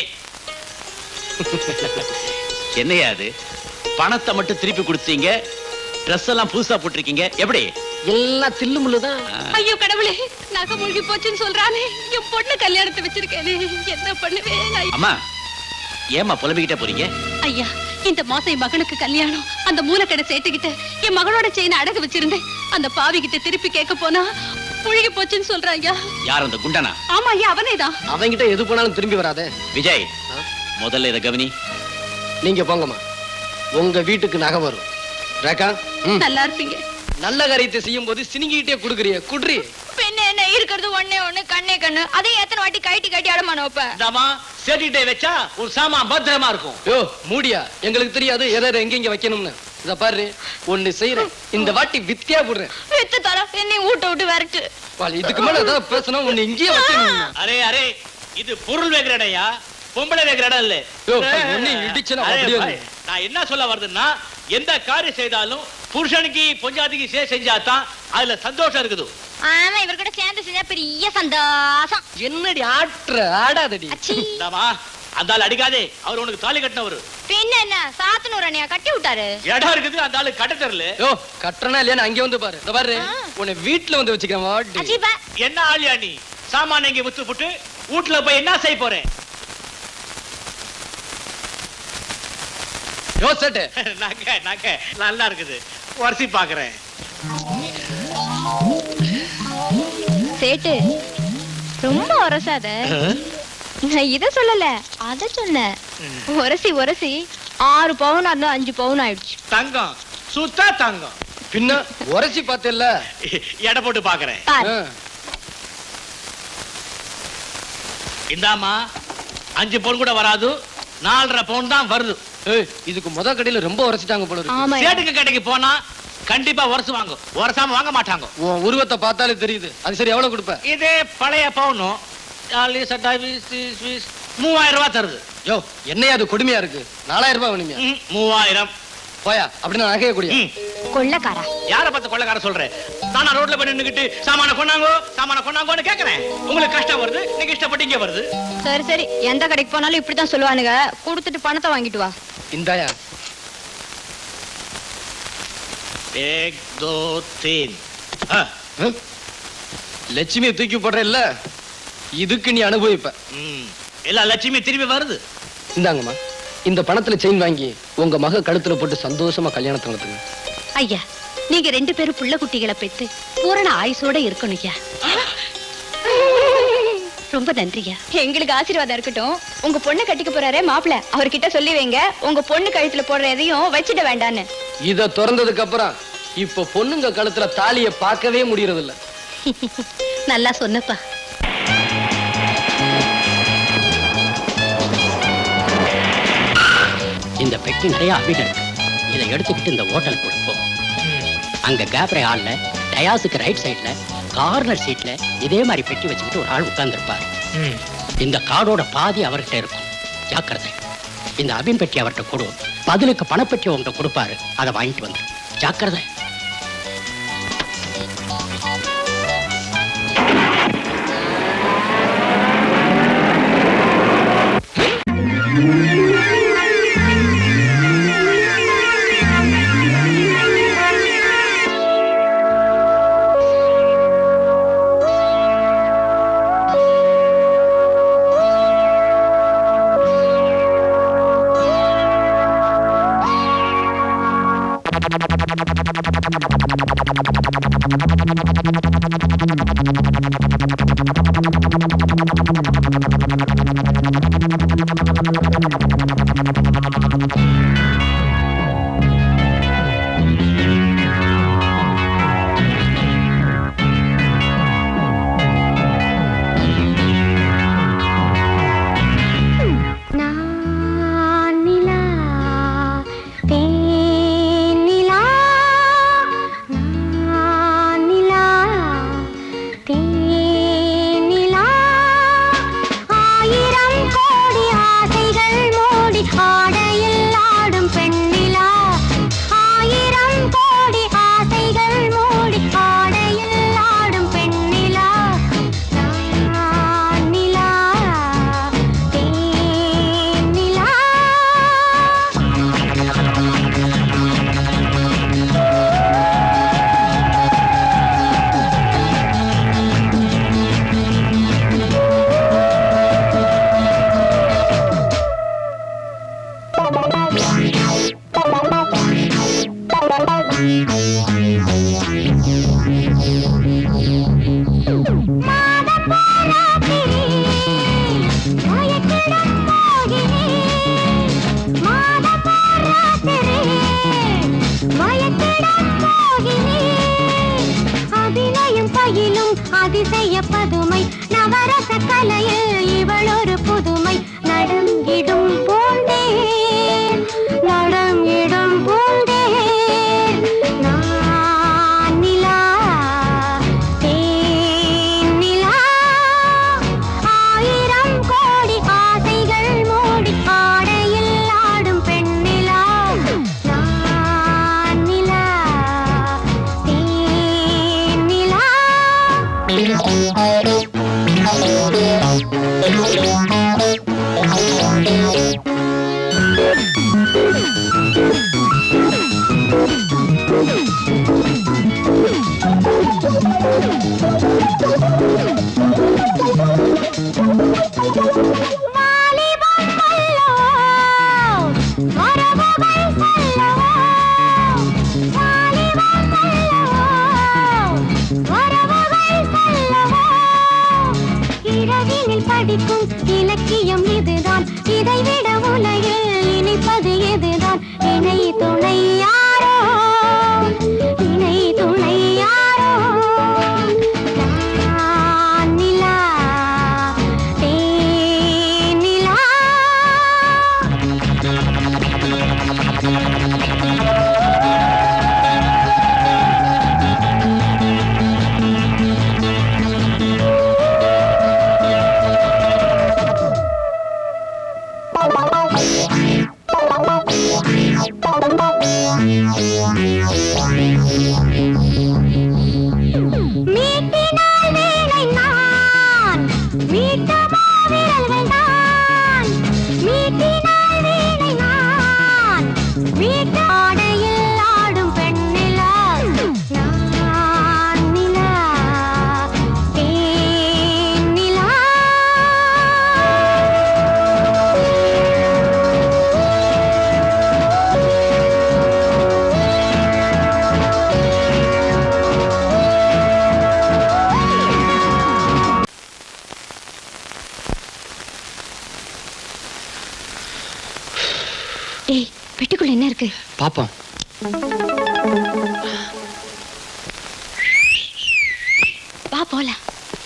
என்னையா அது பணத்தை மட்டும் திருப்பி கொடுத்தீங்க Dress எல்லாம் புதுசா போட்டிருக்கீங்க எப்படி எல்லாம் தில்லு முள்ளு தான் ஐயோ கடவுளே நகை மூழ்கி போச்சுன்னு சொல்றானே என் பொண்ணு கல்யாணத்தை வச்சிருக்கேனே என்ன பண்ணுவேன் ஐ- அம்மா ஏம்மா புலம்பிக்கிட்டே போறீங்க ஐயா இந்த மாசம் என் மகனுக்கு கல்யாணம் அந்த மூலக்கடை சேர்த்துக்கிட்டு என் மகனோட செயினை அடகு வச்சிருந்தேன் அந்த பாவி கிட்ட திருப்பி கேட்க போனா முழுகி போச்சுன்னு சொல்றாங்க யார் அந்த குண்டனா ஆமா ஐயா அவனேதான் அவங்கிட்ட எது போனாலும் திரும்பி வராதே விஜய் ஆ? முதல்ல இதை கவனி நீங்க போங்கம்மா உங்க வீட்டுக்கு நகை வரும் ரேகா ம். நல்லா இருப்பீங்க நல்ல காரியத்தை செய்யும் போது சினிங்கிட்டே குடுக்குறிய குட்ரி பின்ன என்ன இருக்கிறது ஒண்ணே ஒண்ணு கண்ணே கண்ணு அதையும் எத்தனை வாட்டி கைட்டி கைட்டி அடமான வைப்ப இந்தாமா சேட்டிட்டே வச்சா ஒரு சாமான் பத்திரமா இருக்கும் யோ மூடியா எங்களுக்கு தெரியாது எதை எதை எங்க எங்க வைக்கணும்னு இத பாரு ஒண்ணு செய்யறேன் இந்த வாட்டி வித்தியா போடுறேன் வித்து தர என்னை ஊட்ட விட்டு விரட்டு வாள், இதுக்கு மேல ஏதாவது பேசணும் ஒண்ணு இங்கேயே வைக்கணும் அரே அரே இது பொருள் வைக்கிற இடையா பொம்பளை வைக்கிற இடம் இல்ல யோ, ஒண்ணு இடிச்சுனா அரே, அப்படியே பாய், நான் என்ன சொல்ல வருதுன்னா எந்த காரியம் செய்தாலும் புருஷனுக்கு பொஞ்சாதிக்கு சே செஞ்சாதான் அதுல சந்தோஷம் இருக்குது ஆமா இவர் கூட சேர்ந்து செஞ்சா பெரிய சந்தோஷம் என்னடி ஆட்டுற ஆடாதடி இந்தாம்மா, அந்த ஆள் அடிக்காதே அவர் உனக்கு தாலி கட்டினவர் பின்ன என்ன சாத்தனூர் அண்ணியா கட்டி விட்டாரு இடம் இருக்குது அந்த ஆளு கட்ட தெரியல யோ கட்டுறனா இல்லையா அங்க வந்து பாரு இந்த பாரு உன்னை வீட்டுல வந்து வச்சுக்கிறேன் வாடி அஜீபா என்ன ஆளியா நீ சாமான இங்க வித்து புட்டு வீட்டுல போய் என்ன செய்ய போறேன் யோ சேட்டு நகை நகை நல்லா இருக்குது வரிசை பாக்குறேன் சேட்டு ரொம்ப உரசாத நான் இத சொல்லல அத சொன்னேன் உரசி உரசி ஆறு பவுன் இருந்தா அஞ்சு பவுன் ஆயிடுச்சு தங்கம் சுத்தா தங்கம் பின்ன உரைச்சி பார்த்தேல்ல எடை போட்டு பாக்குறேன் பாரு. இந்தாமா அஞ்சு பவுன் கூட வராது நாலரை பவுன் தான் வருது ஏய் இதுக்கு முத கடையில ரொம்ப உரைச்சிட்டாங்க போல இருக்கு ஆமா சேட்டுக்கு கடைக்கு போனா கண்டிப்பா உரசு வாங்க உரசாம வாங்க மாட்டாங்க உன் உருவத்தை பார்த்தாலே தெரியுது அது சரி எவ்வளவு கொடுப்ப இது பழைய பவுனும் நாலு சட்டா வீஸ், வீஸ், வீஸ். மூவாயிரம் ரூபாய் தருது யோ என்னையா அது கொடுமையா இருக்கு நாலாயிரம் ரூபாய் வேணுமியா ம், மூவாயிரம் போயா அப்படின்னா நகைய கூடிய ம். கொள்ளக்காரா யார பார்த்து கொள்ளக்கார சொல்றேன் நானா ரோட்ல போய் நின்னுக்கிட்டு சாமான கொண்டாங்கோ சாமான கொண்டாங்கோன்னு கேக்குறேன் உங்களுக்கு கஷ்டம் வருது நீங்க இஷ்டப்பட்டு இங்க வருது சரி சரி எந்த கடைக்கு போனாலும் இப்படித்தான் சொல்லுவானுங்க கொடுத்துட்டு பணத்தை வாங்கிட்டு வா இந்தாயா एक दो तीन ஆ, ஹம்? லட்சுமியை தூக்கி போடுற இல்ல இதுக்கு நீ அனுபவிப்ப ம். எல்லா லட்சுமி திரும்பி வருது இந்தாங்கம்மா இந்த பணத்துல செயின் வாங்கி உங்க மக கழுத்துல போட்டு சந்தோஷமா கல்யாணத்தை நடத்துங்க ஐயா நீங்க ரெண்டு பேரும் புள்ள குட்டிகளை பெத்து பூரண ஆயுசோட இருக்கணும் ஐயா ரொம்ப நன்றியா எங்களுக்கு ஆசீர்வாதம் இருக்கட்டும் உங்க பொண்ணு கட்டிக்க போறாரே மாப்பிள அவர்கிட்ட சொல்லி வைங்க உங்க பொண்ணு கழுத்துல போடுற எதையும் வச்சிட வேண்டான்னு இத திறந்ததுக்கு அப்புறம் இப்ப பொண்ணுங்க கழுத்துல தாலிய பார்க்கவே முடியறது இல்ல நல்லா சொன்னப்பா இந்த பெட்டி நிறைய அபிகள் இருக்கு இதை எடுத்துக்கிட்டு இந்த ஹோட்டல் கொடுப்போம் அங்க கேப்ரே ஹால்ல டயாஸுக்கு ரைட் சைடுல கார்னர் சீட்ல இதே மாதிரி பெட்டி வச்சுக்கிட்டு ஒரு ஆள் உட்கார்ந்திருப்பார் இந்த கார்டோட பாதி அவர்கிட்ட இருக்கும் ஜாக்கிரதை இந்த அபின் பெட்டி அவர்கிட்ட கொடு பதிலுக்கு பணப்பெட்டி உங்கள்கிட்ட கொடுப்பாரு அதை வாங்கிட்டு வந்து ஜாக்கிரதை நான் நிலா தேனிலா நான் நிலா தேனிலா ஆயிரம் கோடி ஆசைகள் மோடி ஆடையில் ஆடும் படிக்கும் இலக்கியம் இதுதான் இதைவிட உலகில் இனிப்பது எதுதான் இணை துணை யாரோ இணை துணை யாரோ நான் நிலா தேனிலா மீட்டினால் வேலை நான் மீட்டமா விரல்கள் தான் மீட்டினால் வேலை நான் மீட்டாடையில் ஆடும் பெண்ணிலா நான் நிலா தேனிலா ஏய் பெட்டிக்குள்ள என்ன இருக்கு பாப்போம் வா போலாம்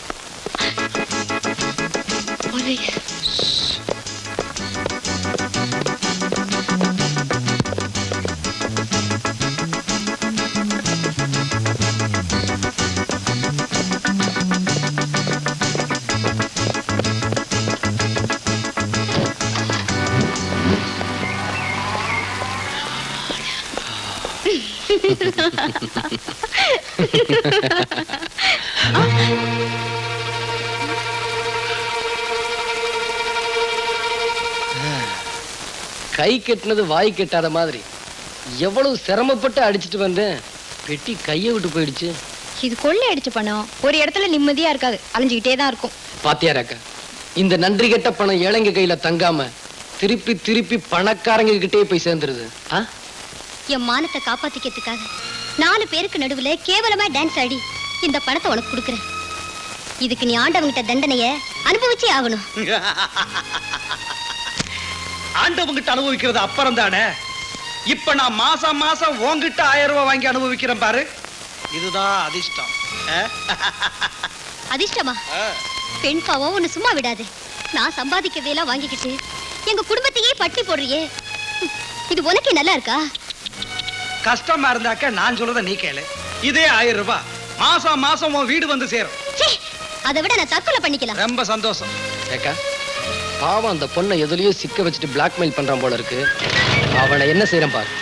போலீஸ் கை கெட்டினது வாய் கெட்டாத மாதிரி எவ்வளவு சிரமப்பட்டு அடிச்சிட்டு வந்தேன் பெட்டி கையை விட்டு போயிடுச்சு இது கொள்ளை அடிச்ச பணம் ஒரு இடத்துல நிம்மதியா இருக்காது அலைஞ்சுக்கிட்டே தான் இருக்கும் பாத்தியாராக்கா இந்த நன்றி கெட்ட பணம் ஏழைங்க கையில தங்காம திருப்பி திருப்பி பணக்காரங்க கிட்டே போய் சேர்ந்துருது ஆ? என் மானத்தை காப்பாத்திக்கிறதுக்காக நாலு பேருக்கு நடுவுல கேவலமா டான்ஸ் ஆடி இந்த பணத்தை உனக்கு கொடுக்குறேன் இதுக்கு நீ ஆண்டவங்கிட்ட தண்டனைய அனுபவிச்சே ஆகணும் ஆண்டவங்கிட்ட அனுபவிக்கிறது அப்புறம் தானே இப்ப நான் மாசம் மாசம் உன்கிட்ட ஆயிரம் ரூபாய் வாங்கி அனுபவிக்கிறேன் பாரு இதுதான் அதிர்ஷ்டம் அஹ்? அதிர்ஷ்டமா பெண் பாவம் உன்னை சும்மா விடாது நான் சம்பாதிக்கிறதையெல்லாம் வாங்கிக்கிட்டு எங்க குடும்பத்தையே பட்டி போடுறியே ஹம், இது உனக்கே நல்லா இருக்கா கஷ்டமா இருந்தாக்க நான் சொல்றத நீ கேளு இதே ஆயிரம் ரூபாய் மாசம் மாசம் உன் வீடு வந்து சேரும் ச்சே, அதை விட நான் தற்கொலை பண்ணிக்கலாம் ரொம்ப சந்தோஷம் ஏக்கா பாவம் அந்த பொண்ணை எதுலயோ சிக்க வச்சுட்டு பிளாக்மெயில் பண்றான் போல இருக்கு அவனை என்ன செய்யறான் பாரு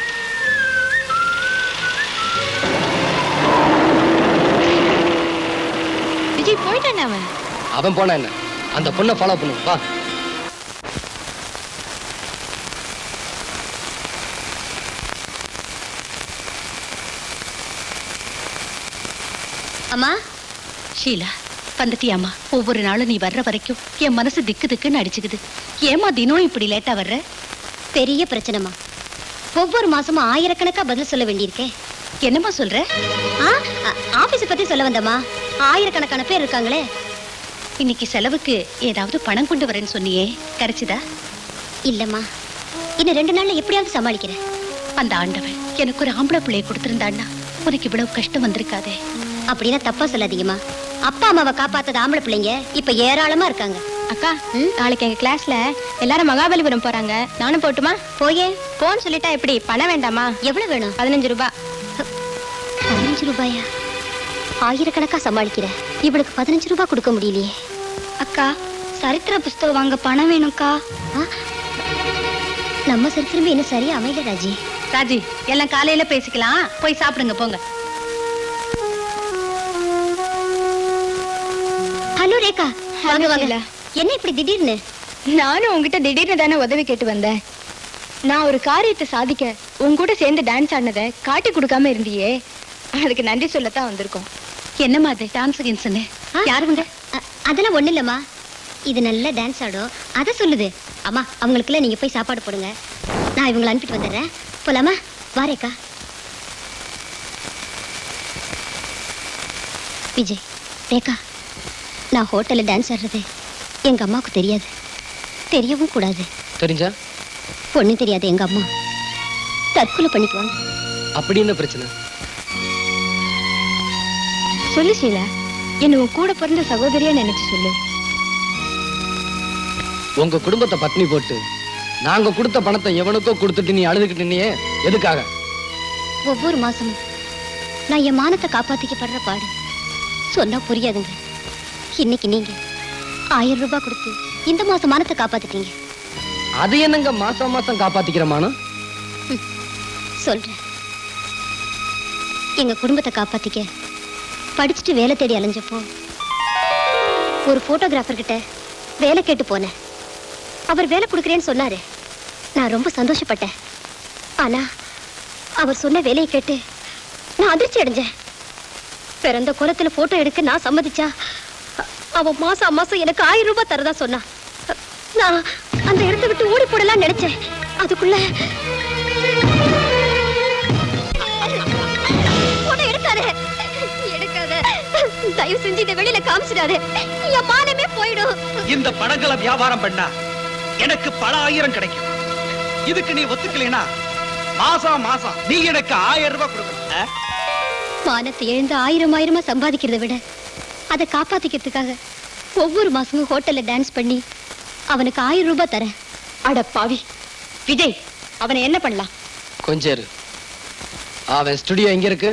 விஜய் போயிட்டானே அவன் அவன் போனா என்ன அந்த பொண்ணை ஃபாலோ பண்ணு வா அம்மா ஷீலா வந்துட்டியாம்மா ஒவ்வொரு நாளும் நீ வர்ற வரைக்கும் என் மனசு திக்கு திக்குன்னு அடிச்சுக்குது ஏமா தினம் இப்படி லேட்டா வர்ற பெரிய பிரச்சனைமா ஒவ்வொரு மாசமும் ஆயிரக்கணக்கா பதில் சொல்ல வேண்டியிருக்கே என்னம்மா சொல்ற ஆ ஆ, ஆபீஸ பத்தி சொல்ல வந்தம்மா ஆயிரக்கணக்கான பேர் இருக்காங்களே இன்னைக்கு செலவுக்கு ஏதாவது பணம் கொண்டு வரேன்னு சொன்னியே கிடைச்சுதா இல்லம்மா இன்னும் ரெண்டு நாள்ல எப்படியாவது சமாளிக்கிறேன் அந்த ஆண்டவன் எனக்கு ஒரு ஆம்பளை பிள்ளைய கொடுத்திருந்தான்னா உனக்கு இவ்வளவு கஷ்டம் வந்திருக்காதே அப்படின்னா தப்பா சொல்லாதீங்கம்மா அப்பா அம்மாவை காப்பாத்தத ஆம்பளை பிள்ளைங்க இப்ப ஏராளமா இருக்காங்க அக்கா நாளைக்கு எங்க கிளாஸ்ல எல்லாரும் மகாபலிபுரம் போறாங்க நானும் போட்டுமா போயே போன்னு சொல்லிட்டா எப்படி பணம் வேண்டாமா எவ்வளவு வேணும் பதினஞ்சு ரூபாய் பதினஞ்சு ரூபாயா ஆயிரக்கணக்கா சமாளிக்கிறேன் இவளுக்கு பதினஞ்சு ரூபாய் கொடுக்க முடியலையே அக்கா சரித்திர புஸ்தகம் வாங்க பணம் வேணும்க்கா நம்ம சரித்திரமே இன்னும் சரியா அமையல ராஜி ராஜி எல்லாம் காலையில பேசிக்கலாம் போய் சாப்பிடுங்க போங்க ஹலோ ரேகா வாங்க வாங்க ஷீலா. என்ன இப்படி திடீர்னு நானும் உங்ககிட்ட திடீர்னு தானே உதவி கேட்டு வந்தேன் நான் ஒரு காரியத்தை சாதிக்க உன் கூட சேர்ந்து டான்ஸ் ஆடினதை காட்டி கொடுக்காம இருந்தியே அதுக்கு நன்றி சொல்லத்தான் வந்திருக்கோம் என்னம்மா அது டான்ஸ் கின்ஸ்னு யார் உங்க அதெல்லாம் ஒண்ணு இல்லம்மா இது நல்ல டான்ஸ் ஆடும் அதை சொல்லுது அம்மா அவங்களுக்குலாம் நீங்க போய் சாப்பாடு போடுங்க நான் இவங்களை அனுப்பிட்டு வந்துடுறேன் போலாமா வாரேக்கா விஜய் ரேகா நான் ஹோட்டல்ல டான்ஸ் ஆடுறது எங்க அம்மாவுக்கு தெரியாது தெரியவும் கூடாது தெரிஞ்சா ஒண்ணும் தெரியாது எங்க அம்மா தற்கொலை பண்ணிக்குவாங்க அப்படி என்ன பிரச்சனை சொல்லு ஷீலா என்ன உன் கூட பிறந்த சகோதரியா நினைச்சு சொல்லு உங்க குடும்பத்தை பட்னி போட்டு நாங்க கொடுத்த பணத்தை எவனுக்கோ கொடுத்துட்டு நீ அழுதுகிட்டு நீ எதுக்காக ஒவ்வொரு மாசமும் நான் என் மானத்தை காப்பாத்திக்க படுற பாடு சொன்னா புரியாதுங்க இன்னைக்கு நீங்க ஆயிரம் ரூபாய் கொடுத்து இந்த மாசம் மானத்தை காப்பாத்திட்டீங்க அது என்னங்க மாசம் மாசம் காப்பாத்திக்கிற மானம் சொல்றேன் எங்க குடும்பத்தை காப்பாத்திக்க படிச்சுட்டு வேலை தேடி அலைஞ்சப்போ ஒரு போட்டோகிராஃபர் கிட்ட வேலை கேட்டு போனேன் அவர் வேலை கொடுக்குறேன்னு சொன்னாரு நான் ரொம்ப சந்தோஷப்பட்டேன் ஆனா அவர் சொன்ன வேலையை கேட்டு நான் அதிர்ச்சி அடைஞ்சேன் பிறந்த குளத்துல போட்டோ எடுக்க நான் சம்மதிச்சா அ- அவ மாசம் மாசம் எனக்கு ஆயிரம் ரூபாய் தரதா சொன்னா நான் அந்த இடத்தை விட்டு ஓடி போடலாம் நினைச்சேன் அதுக்குள்ள போட்டோ எடுக்காத எடுக்காத தயவு செஞ்சு இதை வெளியில காமிச்சிடாத என் மானமே போயிடும் இந்த படங்களை வியாபாரம் பண்ணா எனக்கு பல ஆயிரம் கிடைக்கும் இதுக்கு நீ ஒத்துக்கலைனா மாசம் மாசம் நீ எனக்கு ஆயிரம் ரூபாய் கொடுக்கணும் ஆ? மானத்தை எழுந்து ஆயிரம் ஆயிரமா சம்பாதிக்கிறதை விட அதை காப்பாத்திக்கிறதுக்காக ஒவ்வொரு மாசமும் ஹோட்டல்ல டான்ஸ் பண்ணி அவனுக்கு ஆயிரம் ரூபாய் தரேன் அட பாவி விஜய் அவனை என்ன பண்ணலாம் கொஞ்சம் இரு அவன் ஸ்டுடியோ எங்க இருக்கு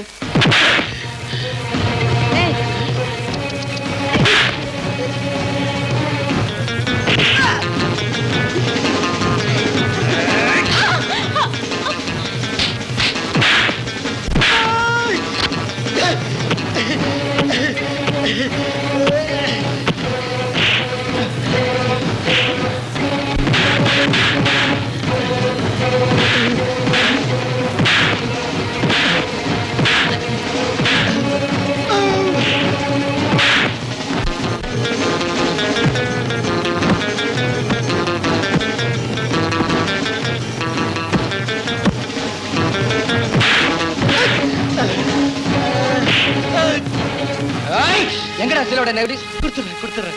ஏய், எங்கடா சிலோட நெகட்டிவ் கொடுத்துறேன் கொடுத்துறேன்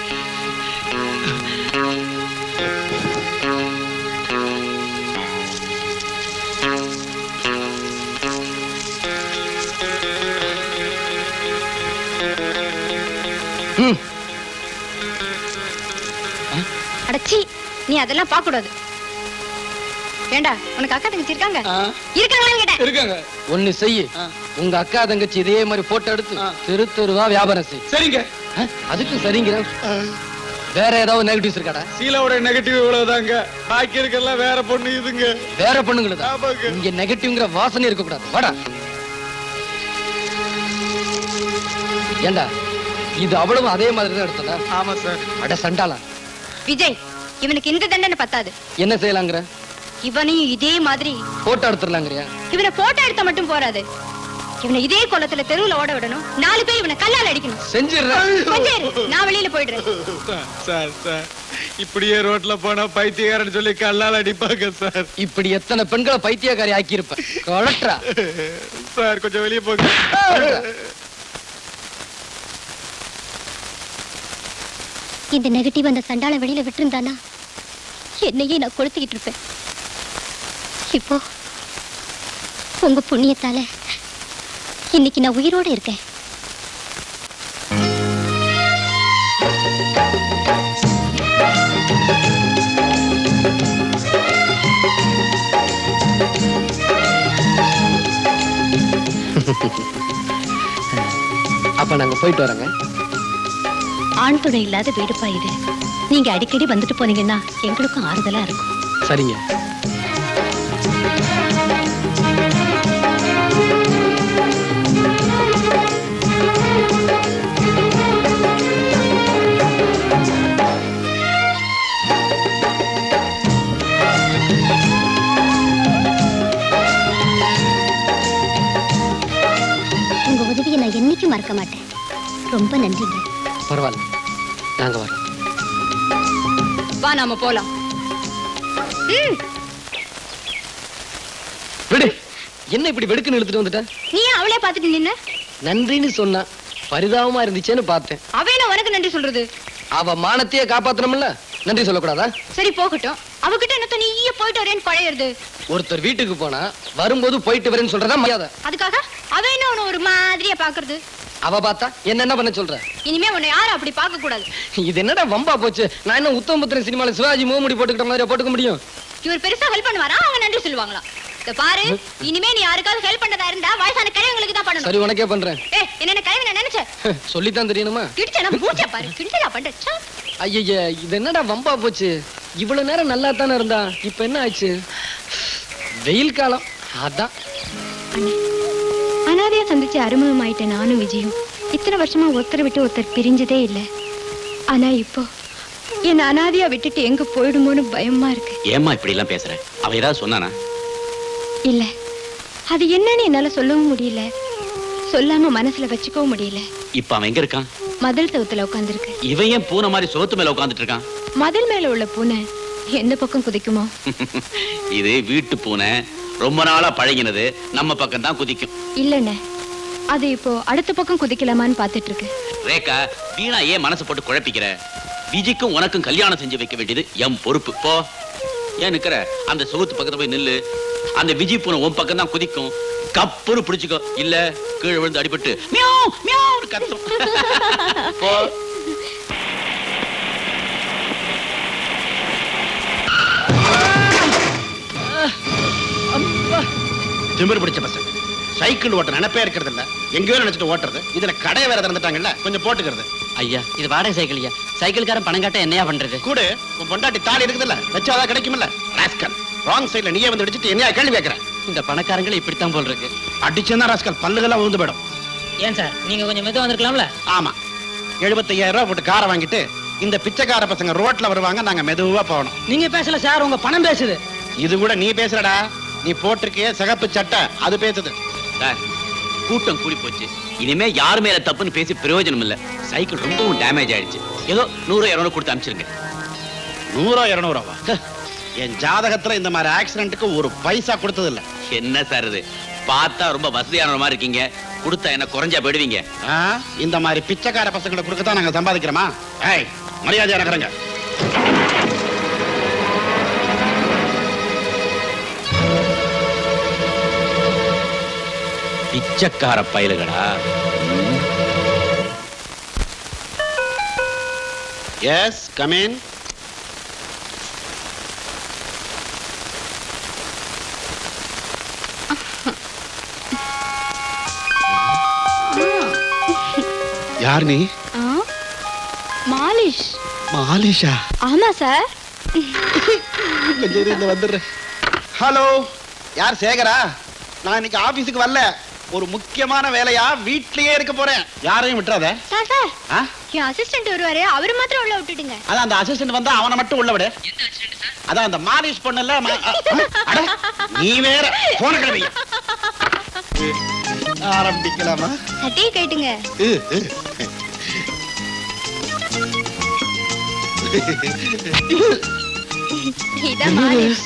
ம் அடச்சி நீ அதெல்லாம் பார்க்க கூடாது ஏண்டா உனக்கு அக்கா தங்கச்சி இருக்காங்க இருக்காங்களான்னு கேட்டேன் இருக்காங்க ஒண்ணு செய்யு உங்க அக்கா தங்கச்சி இதே மாதிரி போட்டோ எடுத்து தெரு தெருவா வியாபாரம் செய் சரிங்க அதுக்கு சரிங்கிற வேற ஏதாவது நெகட்டிவ்ஸ் இருக்காடா சீலாவோட நெகட்டிவ் இவ்வளவுதாங்க பாக்கி இருக்கெல்லாம் வேற பொண்ணு இதுங்க வேற பொண்ணுங்களுதா இங்க நெகட்டிவ்ங்கிற வாசனை இருக்க கூடாது வாடா ஏண்டா இது அவ்வளவு அதே மாதிரி தான் எடுத்ததா ஆமா சார் அட சண்டாளா விஜய் இவனுக்கு இந்த தண்டனை பத்தாது என்ன செய்யலாங்கிற இவனையும் இதே மாதிரி போட்டோ எடுத்துடலாங்கிறியா இவனை போட்டோ எடுத்தா மட்டும் போறாது இவனை இதே குளத்துல தெருவுல ஓட விடணும் நாலு பேர் இவனை கல்லால் அடிக்கணும் செஞ்சிடுறேன் கொஞ்சம் இரு, நான் வெளியில போயிடுறேன் சார் சார் இப்படியே ரோட்ல போனா பைத்தியக்காரன் சொல்லி கல்லால் அடிப்பாங்க சார் இப்படி எத்தனை பெண்களை பைத்தியக்காரி ஆக்கி இருப்ப கலட்டுறா சார் கொஞ்சம் வெளியே போங்க இந்த நெகட்டிவ் அந்த சண்டாள வெளியில விட்டுருந்தானா என்னையே நான் கொளுத்திக்கிட்டு இருப்பேன் இப்போ உங்க புண்ணியத்தால இன்னைக்கு நான் உயிரோட இருக்கேன் அப்ப நாங்க போயிட்டு வரோங்க ஆண் துணை இல்லாத வீடுப்பா இது நீங்க அடிக்கடி வந்துட்டு போனீங்கன்னா எங்களுக்கும் ஆறுதலா இருக்கும் சரிங்க உங்க உதவியை நான் என்னைக்கும் மறக்க மாட்டேன் ரொம்ப நன்றிங்க பரவாயில்ல நாங்க வரோம் வா நாம போலாம் ம், விடு என்ன இப்படி வெடுக்குன்னு இழுத்துட்டு வந்துட்ட நீ ஏன் அவளே பார்த்துட்டு நின்ன நன்றின்னு சொன்னா பரிதாபமா இருந்துச்சேன்னு பார்த்தேன் அவ என்ன உனக்கு நன்றி சொல்றது அவ மானத்தையே காப்பாத்தணும்ல நன்றி சொல்லக்கூடாதா சரி போகட்டும் அவகிட்ட என்ன நீயே போயிட்டு வரேன்னு குழையிறது ஒருத்தர் வீட்டுக்கு போனா வரும்போது போயிட்டு வரேன்னு சொல்றதா மரியாதை அதுக்காக அவ என்ன உன்னை ஒரு மாதிரியா பாக்குறது அவ பார்த்தா என்ன என்ன பண்ண சொல்ற இனிமே உன்னை யாரும் அப்படி பார்க்க கூடாது இது என்னடா வம்பா போச்சு நான் என்ன உத்தமபுத்திரன் சினிமால சிவாஜி மூமுடி போட்டுக்கிட்ட மாதிரி போட்டுக்க முடியும் இவர் பெருசா ஹெல்ப் பண்ணுவாரா அவங்க நன்றி சொல்லுவாங்களா இத பாரு இனிமே நீ யாருக்காவது ஹெல்ப் பண்ணதா இருந்தா வயசான கிழவங்களுக்கு தான் பண்ணணும் சரி உனக்கே பண்றேன் ஏ என்ன கிழவி நான் நினைச்சேன் சொல்லித்தான் தெரியணுமா கிடிச்சா நான் மூச்ச பாரு கிடிச்சா பண்ற ச்சே. ஐய இது என்னடா வம்பா போச்சு இவ்வளவு நேரம் நல்லா தானே இருந்தா இப்ப என்ன ஆச்சு வெயில் காலம் அதான் அனாதையா சந்திச்சு அறிமுகமாயிட்ட நானும் விஜயும் இத்தனை வருஷமா ஒருத்தர் விட்டு ஒருத்தர் பிரிஞ்சதே இல்ல ஆனா இப்போ என்ன அனாதையா விட்டுட்டு எங்க போயிடுமோன்னு பயமா இருக்கு ஏம்மா இப்படி எல்லாம் பேசுற அவ ஏதாவது சொன்னானா இல்ல அது என்னன்னு என்னால சொல்லவும் முடியல சொல்லாம மனசுல வச்சுக்கவும் முடியல இப்ப அவன் எங்க இருக்கான் மதில் தவுத்துல உட்காந்துருக்கு இவன் ஏன் பூனை மாதிரி சோத்து மேல உட்காந்துட்டு இருக்கான் மதில் மேல உள்ள பூனை எந்த பக்கம் குதிக்குமோ இது வீட்டு பூனை ரொம்ப நாளா பழகினது நம்ம பக்கம் தான் குதிக்கும் இல்லண்ணே அது இப்போ அடுத்த பக்கம் குதிக்கலாமான்னு பாத்துட்டு இருக்கு ரேகா வீணா ஏன் மனசு போட்டு குழப்பிக்கிற விஜிக்கும் உனக்கும் கல்யாணம் செஞ்சு வைக்க வேண்டியது என் பொறுப்பு போ ஏன் நிக்கிற அந்த சுகத்து பக்கத்துல போய் நில்லு அந்த விஜி பூனை உன் பக்கம் தான் குதிக்கும் கப்புரு பிடிச்சுக்கோ இல்ல கீழே விழுந்து அடிபட்டு மியாவ் மியாவ்னு கத்தும் போ திமிரு பிடிச்ச பசங்க சைக்கிள் ஓட்ட நினைப்பே இருக்கிறது இல்ல எங்கேயோ நினைச்சிட்டு ஓட்டுறது இதுல கடை வேற திறந்துட்டாங்கல்ல கொஞ்சம் போட்டுக்கிறது ஐயா இது வாடகை சைக்கிள் ஐயா சைக்கிள்காரன் பணம் காட்ட என்னையா பண்றது கூட உன் பொண்டாட்டி தாலி இருக்குதுல்ல வச்சாதான் கிடைக்கும்ல ராஸ்கல் ராங் சைடுல நீயே வந்து அடிச்சிட்டு என்னையா கேள்வி கேட்கற இந்த பணக்காரங்களை இப்படித்தான் போல் இருக்கு அடிச்சேன்னா ராஸ்கல் பல்லுகள்லாம் விழுந்து போயிடும் ஏன் சார் நீங்க கொஞ்சம் மெதுவா வந்திருக்கலாம்ல ஆமா எழுபத்தையாயிரம் ரூபாய் போட்டு காரை வாங்கிட்டு இந்த பிச்சைக்கார பசங்க ரோட்ல வருவாங்க நாங்க மெதுவா போகணும் நீங்க பேசல சார் உங்க பணம் பேசுது இது கூட நீ பேசுறடா நீ போட்டிருக்கிய சிகப்பு சட்டை அது பேசுது சார் கூட்டம் கூடி போச்சு இனிமே யார் மேல தப்புன்னு பேசி பிரயோஜனம் இல்ல சைக்கிள் ரொம்பவும் டேமேஜ் ஆயிடுச்சு ஏதோ நூறு இருநூறு கொடுத்து அனுப்பிச்சிருங்க நூறோ இருநூறாவா என் ஜாதகத்துல இந்த மாதிரி ஆக்சிடென்ட்டுக்கு ஒரு பைசா கொடுத்தது இல்ல என்ன சார் இது பார்த்தா ரொம்ப வசதியான மாதிரி இருக்கீங்க கொடுத்தா என்ன குறைஞ்சா போயிடுவீங்க ஆ? இந்த மாதிரி பிச்சைக்கார பசங்களை கொடுக்கத்தான் நாங்க சம்பாதிக்கிறோமா ஏய் மரியாதையா நகருங்க பிச்சைக்கார பயலுகடா எஸ் கமின் யார் நீ ஆ? மாலிஷ் மாலிஷா ஆமா சார் கொஞ்சம் இரு, இந்த வந்துடுறேன் ஹலோ யார் சேகரா நான் இன்னைக்கு ஆபீஸுக்கு வரல ஒரு முக்கியமான வேலையா வீட்லயே இருக்க போறேன் யாரையும் விட்டுறாத சார் சார் ஆ? என் அசிஸ்டன்ட் வருவாரு அவர் மாத்திரம் உள்ள விட்டுடுங்க அதான் அந்த அசிஸ்டன்ட் வந்தா அவனை மட்டும் உள்ள விடு அதான் அந்த மாலிஷ் பொண்ணுல ம- அ- அட, நீ வேற போன கிழமை ஆரம்பிக்கலாமா சட்டையை கேட்டுங்க உ, உ. இதான் மாலிஷ்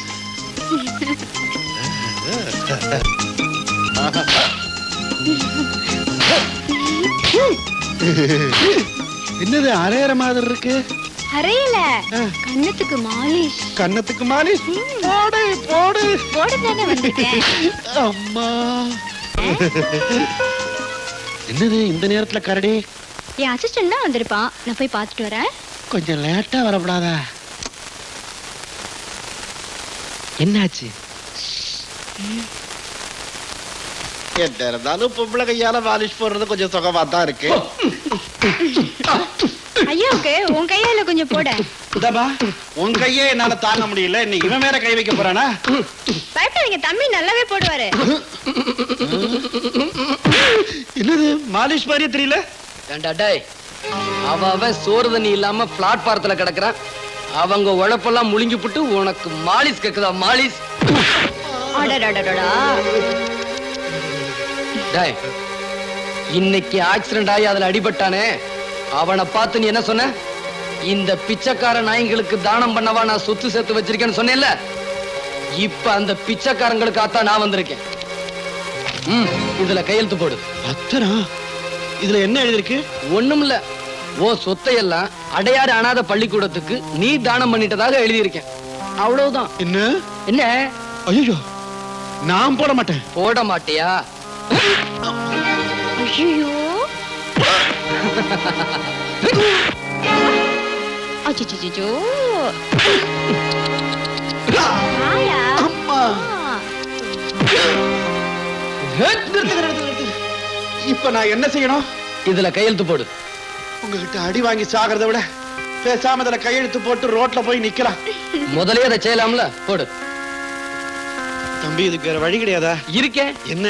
என்னது அரையற மாதிரி இருக்கு அறையில கண்ணத்துக்கு மாலிஷ் கன்னத்துக்கு மாலிஷ் போடு போடு போட தானே வந்திருக்கேன் அம்மா என்னது இந்த நேரத்துல கரடி என் அசிஸ்டன்ட் தான் வந்திருப்பான் நான் போய் பார்த்துட்டு வரேன் கொஞ்சம் லேட்டா வரப்படாதா என்னாச்சு என்ன இருந்தாலும் பொம்பளை கையால பாலிஷ் போடுறது கொஞ்சம் சுகமா தான் இருக்கு ஐயாவுக்கு உன் கையால கொஞ்சம் போட இதப்பா உன் கையே என்னால தாங்க முடியல இன்னைக்கு இவன் வேற கை வைக்க போறானா பயப்படாதீங்க தம்பி நல்லாவே போடுவாரு என்னது மாலிஷ் மாதிரியே தெரியல ஏண்டா டேய் அவ அவன் சோறு தண்ணி இல்லாம பிளாட்பாரத்துல கிடக்குறான் அவங்க உழைப்பெல்லாம் முழுங்கி புட்டு உனக்கு மாலிஸ் கேக்குதா மாலிஸ் அடடடடடா டேய் இன்னைக்கு ஆக்சிடென்ட் ஆகி அதுல அடிபட்டானே அவனை பார்த்து நீ என்ன சொன்ன இந்த பிச்சைக்கார நாய்ங்களுக்கு தானம் பண்ணவா நான் சொத்து சேர்த்து வச்சிருக்கேன்னு சொன்னேன்ல இப்ப அந்த பிச்சைக்காரங்களுக்காகத்தான் நான் வந்திருக்கேன் ம் இதுல கையெழுத்து போடு அத்தனா இதுல என்ன எழுதிருக்கு ஒண்ணும் இல்ல ஓ சொத்தை எல்லாம் அடையாறு அனாத பள்ளிக்கூடத்துக்கு நீ தானம் பண்ணிட்டதாக எழுதியிருக்கேன் அவ்வளவுதான் என்ன என்ன ஐயோ நான் போட மாட்டேன் போட மாட்டியா ஐயோ அச்சோ அம்மா நிறுத்து, நிறுத்து, நிறுத்து. இப்ப நான் என்ன செய்யணும் இதுல கையெழுத்து போடு உங்ககிட்ட அடி வாங்கி சாகிறத விட பேசாம இதுல கையெழுத்து போட்டு ரோட்ல போய் நிக்கலாம் முதலே அதை செய்யலாம்ல போடு தம்பி இதுக்கு வேற வழி கிடையாதா இருக்கேன் என்ன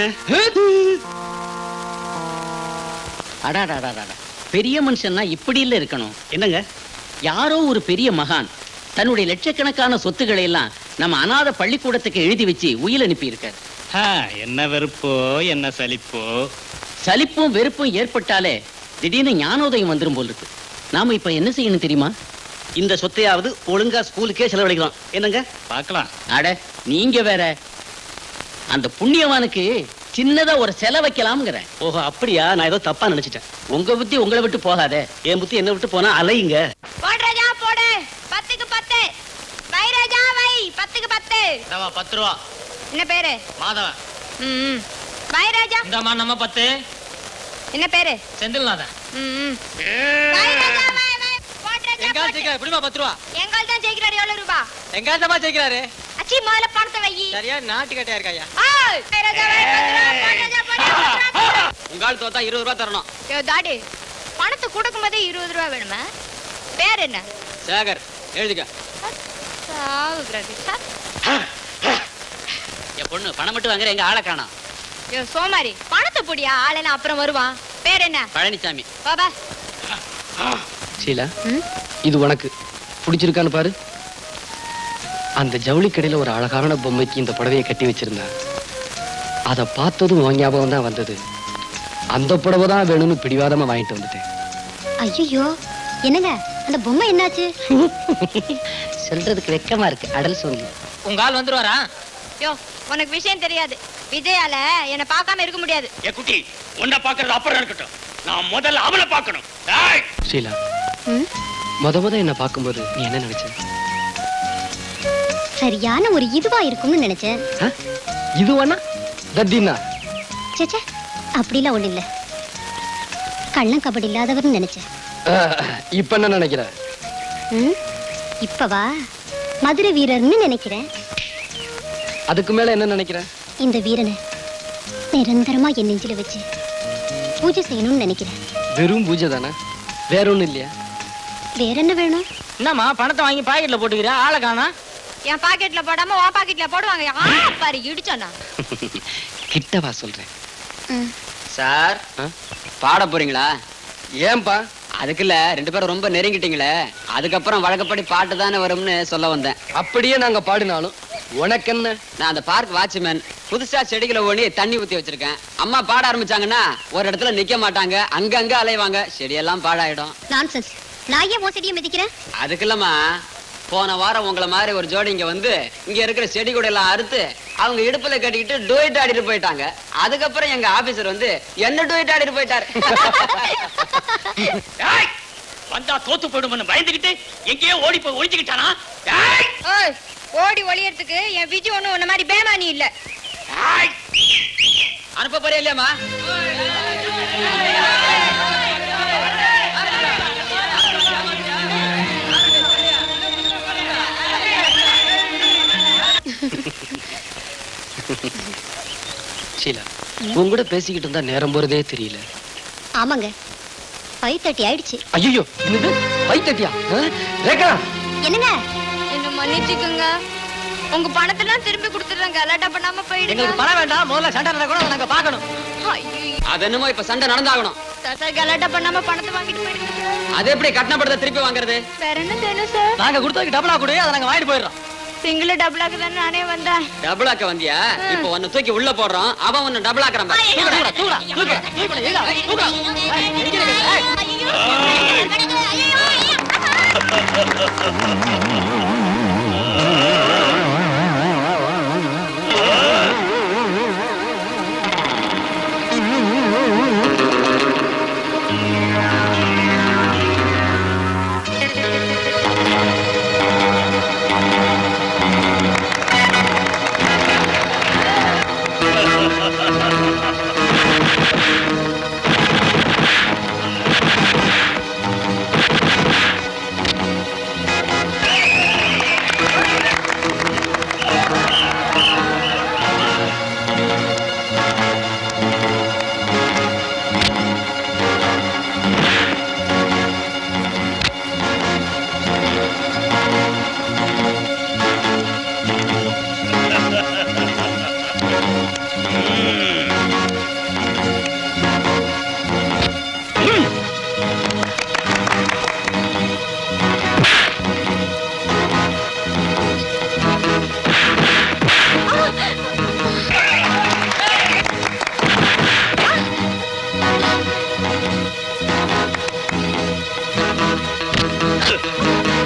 அடாடாடாடா பெரிய மனுஷன்னா இப்படி இல்ல இருக்கணும் என்னங்க யாரோ ஒரு பெரிய மகான் தன்னுடைய லட்சக்கணக்கான சொத்துக்களை எல்லாம் நம்ம அனாதை பள்ளிக்கூடத்துக்கு எழுதி வச்சு உயில் அனுப்பி இருக்காரு என்ன வெறுப்போ என்ன சலிப்போ சலிப்பும் வெறுப்பும் ஏற்பட்டாலே திடீர்னு ஞானோதயம் வந்துரும் போல் இருக்கு நாம இப்ப என்ன செய்யணும் தெரியுமா இந்த சொத்தையாவது ஒழுங்கா ஸ்கூலுக்கே செலவழிக்கலாம் என்னங்க பார்க்கலாம் அட நீங்க வேற அந்த புண்ணியவானுக்கு சின்னதா ஒரு செல வைக்கலாம்ங்கிறேன் ஓஹோ அப்படியா நான் ஏதோ தப்பா நினைச்சிட்டேன் உங்க புத்தி உங்களை விட்டு போகாதே என் புத்தி என்ன விட்டு போனா அலையுங்க போடு ராஜா போடு பத்துக்கு பத்து வை ராஜா வை பத்துக்கு பத்து பத்து ரூபா என்ன பேரு மாதவன் ம் வை ராஜா இந்தாம்மா நம்ம பத்து என்ன பேரு செந்தில்நாதன் ம் வை ராஜா வை வை போடு ராஜா எங்க போடு. ஜெயிக்கிறாரு எப்படிமா பத்து ரூபா எங்கால் தான் ஜெயிக்கிறாரு எவ்வளவு ரூபா எங்க ஆத்தமா ஜெயிக்கிறாரு அச்சி முதல்ல பணத்தை வை சரியா நாட்டு கட்டையா இருக்காயா ஆய் வை ராஜா வை பத்து ரூபா, போடு ராஜா, போடு, பத்து ரூபா. உங்க ஆள் தோத்தா இருபது ரூபா தரணும் யோ தாடி பணத்தை கொடுக்கும் போதே இருபது ரூபா வேணுமா பேர் என்ன சேகர் எழுதிக்க சாவு பிரதீஷா என் பொண்ணு பணம் மட்டும் வாங்குற எங்க ஆளை காணோம் யோ சோமாரி பணத்தை பொடியா ஆளெல்லாம் அப்புறம் வருவான் பேர் என்ன பழனிசாமி பாபா ஷீலா இது உனக்கு பிடிச்சிருக்கான்னு பாரு அந்த ஜவுளி கடையில ஒரு அழகான பொம்மைக்கு இந்த புடவையை கட்டி வச்சிருந்தா அதை பார்த்ததும் உன் ஞாபகம் தான் வந்தது அந்த புடவை தான் வேணும்னு பிடிவாதமா வாங்கிட்டு வந்துட்டேன் ஐயோ என்னங்க அந்த பொம்மை என்னாச்சு சொல்றதுக்கு வெக்கமா இருக்கு அடல் சொல்லி உங்க ஆள் வந்துருவாரா யோ உனக்கு விஷயம் தெரியாது விஜயால என்ன பார்க்காம இருக்க முடியாது ஏ குட்டி உன்னை பாக்குறது அப்புறம் இருக்கட்டும் நான் முதல்ல அவனை பார்க்கணும் ஏய்! ஷீலா முத முத என்ன பார்க்கும்போது நீ என்ன நினைச்ச சரியான ஒரு இதுவா இருக்கும்னு நினைச்சேன் இது வேணா தத்தினா சேச்சே அப்படிலாம் ஒண்ணு இல்ல கள்ளம் கபடி இல்லாதவர்னு நினைச்சேன் இப்ப என்ன நினைக்கிற ம்? இப்பவா மதுரை வீரர்னு நினைக்கிறேன் அதுக்கு மேல என்ன நினைக்கிற இந்த வீரனை நிரந்தரமா என் நெஞ்சில வச்சு பூஜை செய்யணும்னு நினைக்கிறேன் வெறும் பூஜை தானே வேற ஒண்ணும் இல்லையா வேற என்ன வேணும் என்னம்மா பணத்தை வாங்கி பாக்கெட்ல போட்டுக்கிற ஆளை காணா என் பாக்கெட்ல போடாம உன் பாக்கெட்ல போடுவாங்க ஆ, பாரு இடிச்சானா கிட்டவா சொல்றேன் சார் ஆ? பாட போறீங்களா ஏன்பா அதுக்குல்ல ரெண்டு பேரும் ரொம்ப நெருங்கிட்டீங்களே அதுக்கப்புறம் வழக்கப்படி பாட்டு தானே வரும்னு சொல்ல வந்தேன் அப்படியே நாங்க பாடினாலும் உனக்கு என்ன நான் அந்த பார்க் வாட்ச்மேன் புதுசா செடிகளை ஓடி தண்ணி ஊத்தி வச்சிருக்கேன் அம்மா பாட ஆரம்பிச்சாங்கன்னா ஒரு இடத்துல நிக்க மாட்டாங்க அங்கங்க அலைவாங்க செடியெல்லாம் பாழாயிடும் நான்சென்ஸ் நான் ஏன் உன் செடியை மிதிக்கிறேன் அதுக்கு இல்லம்மா போன வாரம் உங்களை மாதிரி ஒரு ஜோடி இங்க வந்து இங்க இருக்கிற செடி கூட எல்லாம் அறுத்து அவங்க இடுப்புல கட்டிக்கிட்டு டூயிட் ஆடிட்டு போயிட்டாங்க அதுக்கப்புறம் எங்க ஆபீசர் வந்து என்ன டூயிட் ஆடிட்டு போயிட்டாரு ஏய்! வந்தா தோத்து போயிடும்னு பயந்துகிட்டு எங்கேயோ ஓடி போய் ஒளிஞ்சுக்கிட்டானா ஏய்! ஓய் ஓடி ஒளியறதுக்கு என் விஜி ஒண்ணும் உன்ன மாதிரி பேமானி இல்ல ஏய்! அனுப்ப போறியா இல்லையாம்மா ஷீலா உன் கூட பேசிக்கிட்டு இருந்தா நேரம் போறதே தெரியல ஆமாங்க ஃபைவ் தேர்ட்டி ஆயிடுச்சு ஐயோ என்னது வைத்தட்டியா ரேகா என்னங்க என்ன மன்னிச்சுக்கோங்க உங்க பணத்தெல்லாம் திரும்பி கொடுத்துடுறாங்க கலாட்டா பண்ணாம போயிடுங்க எங்களுக்கு பணம் வேண்டாம் முதல்ல சண்டை நடக்க கூட நாங்க பார்க்கணும் ஐயோ அது என்னமோ இப்ப சண்டை நடந்தாகணும் சார் சார் கலாட்டா பண்ணாம பணத்தை வாங்கிட்டு போயிடுங்க சார் அது எப்படி கட்டணப்படுத்த திருப்பி வாங்குறது வேற என்ன வேணும் சார் நாங்க கொடுத்ததுக்கு டபுளா கொடு அதை நாங்க வாங்கிட்டு போயிடுறோம் சிங்கிள் டபுளாக்கு தானே நானே வந்தேன் டபுள் ஆக்க வந்தியா இப்ப உன்னை தூக்கி உள்ள போடுறோம் அவன் உன்னை டபுள் ஆக்குறான் பாரு. தூக்குடா, தூக்குடா, தூக்கு, தூக்குடா, ஏடா, தூக்குடா. ஏய், எங்க இருக்கு? ஏய்.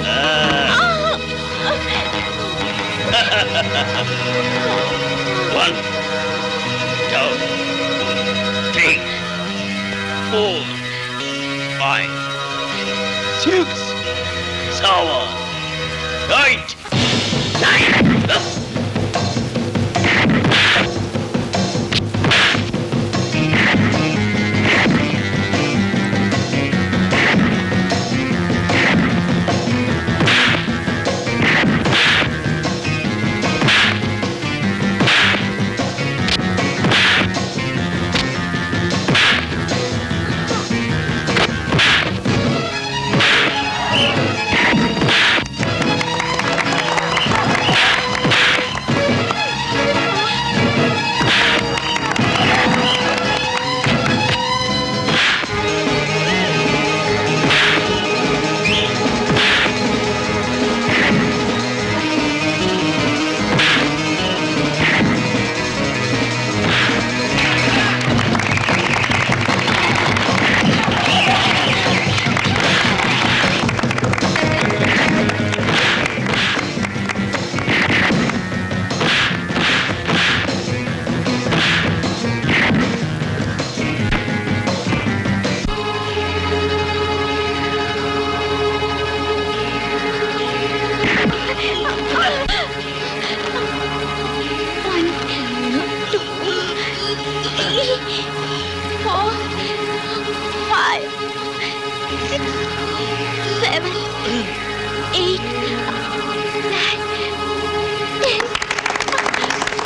One, two, three, four, five, six, seven, eight, nine. four, five, six, seven, eight, nine, ten.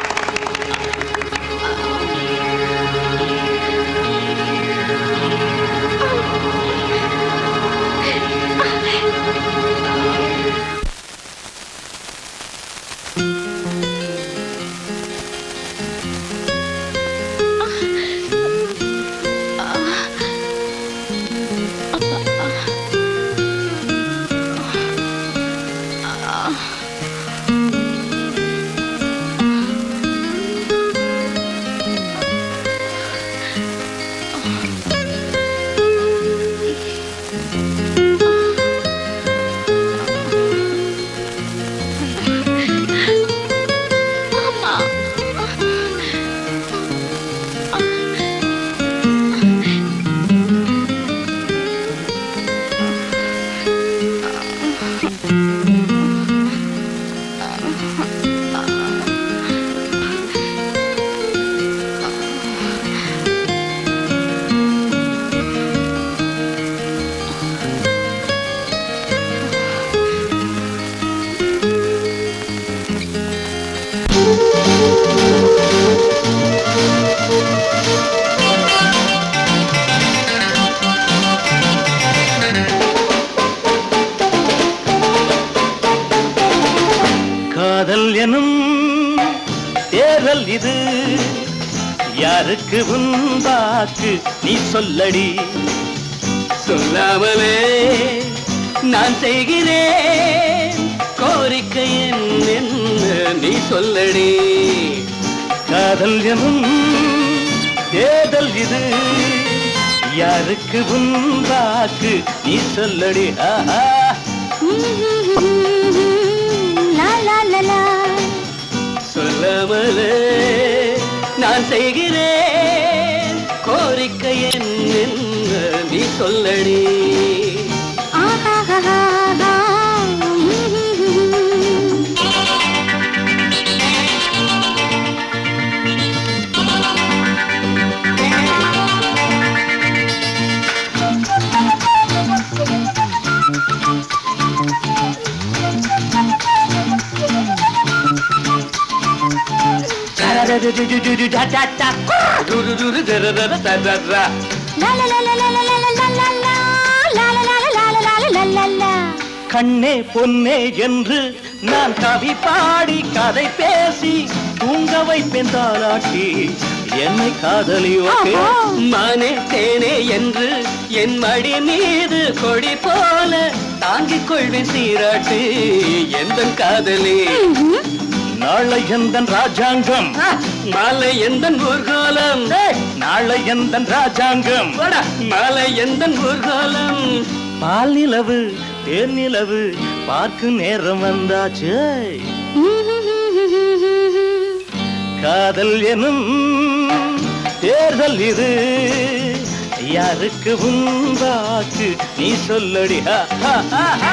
காதல் எனும் தேரல் இது யாருக்கு உண்டாக்கு நீ சொல்லடி சொல்லாமலே நான் செய்கிறேன் கோரிக்கை என்ன நீ சொல்லடி காதல் எனும் தேடல் இது யாருக்கு உண்டாக்கு நீ சொல்லடி ஆஹா லா லா லா லா சொல்லாமலே நான் செய்கிறேன் கோரிக்கை என்ன நீ சொல்லடி ஆஹாஹாஹா. லா லா லா லா லா லா லா லா லா லா. லா லா லா லா லா லா லா லா லா. கண்ணே பொன்னே என்று நான் கவி பாடி கதை பேசி தூங்க வைப்பேன் தாலாட்டி என்னை காதலியோக்கே மானே தேனே என்று என் மடி மீது கொடி போல தாங்கிக் கொள்வேன் சீராட்டு எந்த காதலி நாளை எந்தன் ராஜாங்கம் மாலை எந்தன் ஊர்கோலம் நாளை எந்தன் ராஜாங்கம் மாலை எந்தன் ஊர்கோலம் பால் நிலவு தேன் நிலவு பார்க்கும் நேரம் வந்தாச்சு காதல் எனும் தேர்தல் இது யாருக்கு உண்டாக்கு நீ சொல்லடி ஹா, ஹா, ஹா, ஹா.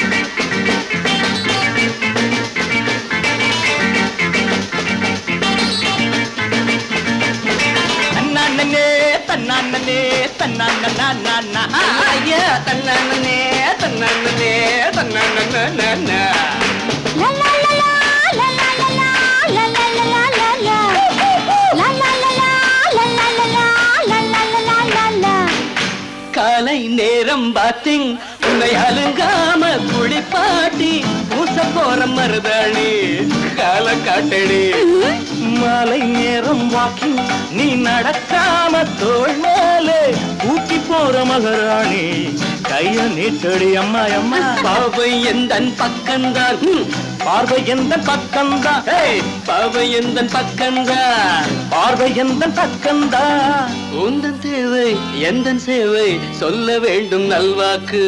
தன்னானே தன்னானே தன்னானா ஐயா தன்னானே தன்னானே தன்னானா காலை நேரம் பாத்திங் உன்னை அலுங்காம குளிப்பாட்டி பூச போற மருதாணி கால காட்டடி மாலை நேரம் வாக்கிங் நீ நடக்காம தோள் மேலே ஊட்டி போற மகராணி கைய நீட்டடி அம்மா அம்மா பாவை எந்தன் பக்கம்தான் ஹம், பார்வை எந்த பக்கம்தான் ஏய், பாவை எந்த பக்கம்தான் பார்வை எந்த பக்கம்தான் உந்தன் தேவை எந்த சேவை சொல்ல வேண்டும் நல்வாக்கு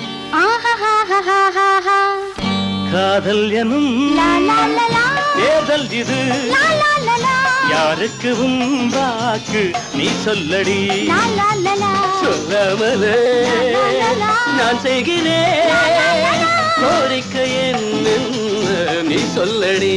காதல் எனும் தேர்தல் இது யாருக்கு உண்டாக்கு நீ சொல்லடி சொல்லாமலே நான் செய்கிறேன் கோரிக்கை என்ன நீ சொல்லடி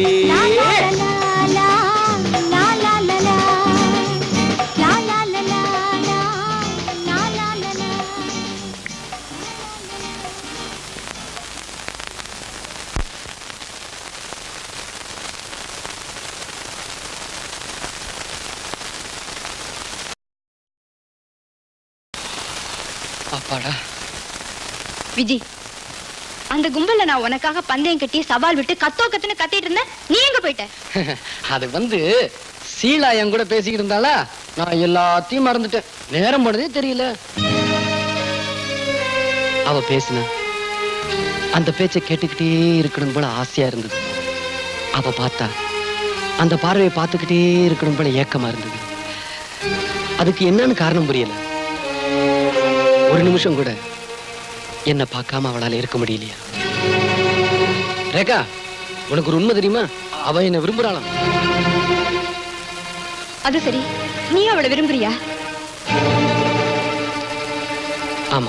அப்பாடா விஜி அந்த கும்பல்ல நான் உனக்காக பந்தயம் கட்டி சவால் விட்டு கத்தோ கத்துன்னு கத்திட்டு இருந்தேன் நீ எங்க போயிட்ட அது வந்து சீலா என் கூட பேசிக்கிட்டு இருந்தாளா நான் எல்லாத்தையும் மறந்துட்டேன் நேரம் போனதே தெரியல அவ பேசின அந்த பேச்சை கேட்டுக்கிட்டே இருக்கணும் போல ஆசையா இருந்தது அவ பார்த்தா அந்த பார்வையை பார்த்துக்கிட்டே இருக்கணும் போல ஏக்கமா இருந்தது அதுக்கு என்னன்னு காரணம் புரியல ஒரு நிமிஷம் கூட என்ன பார்க்காம அவளால இருக்க முடியலையா ரேகா உனக்கு ஒரு உண்மை தெரியுமா அவ என்ன விரும்புறாளாம் அது சரி நீ அவளை விரும்புறியா ஆமா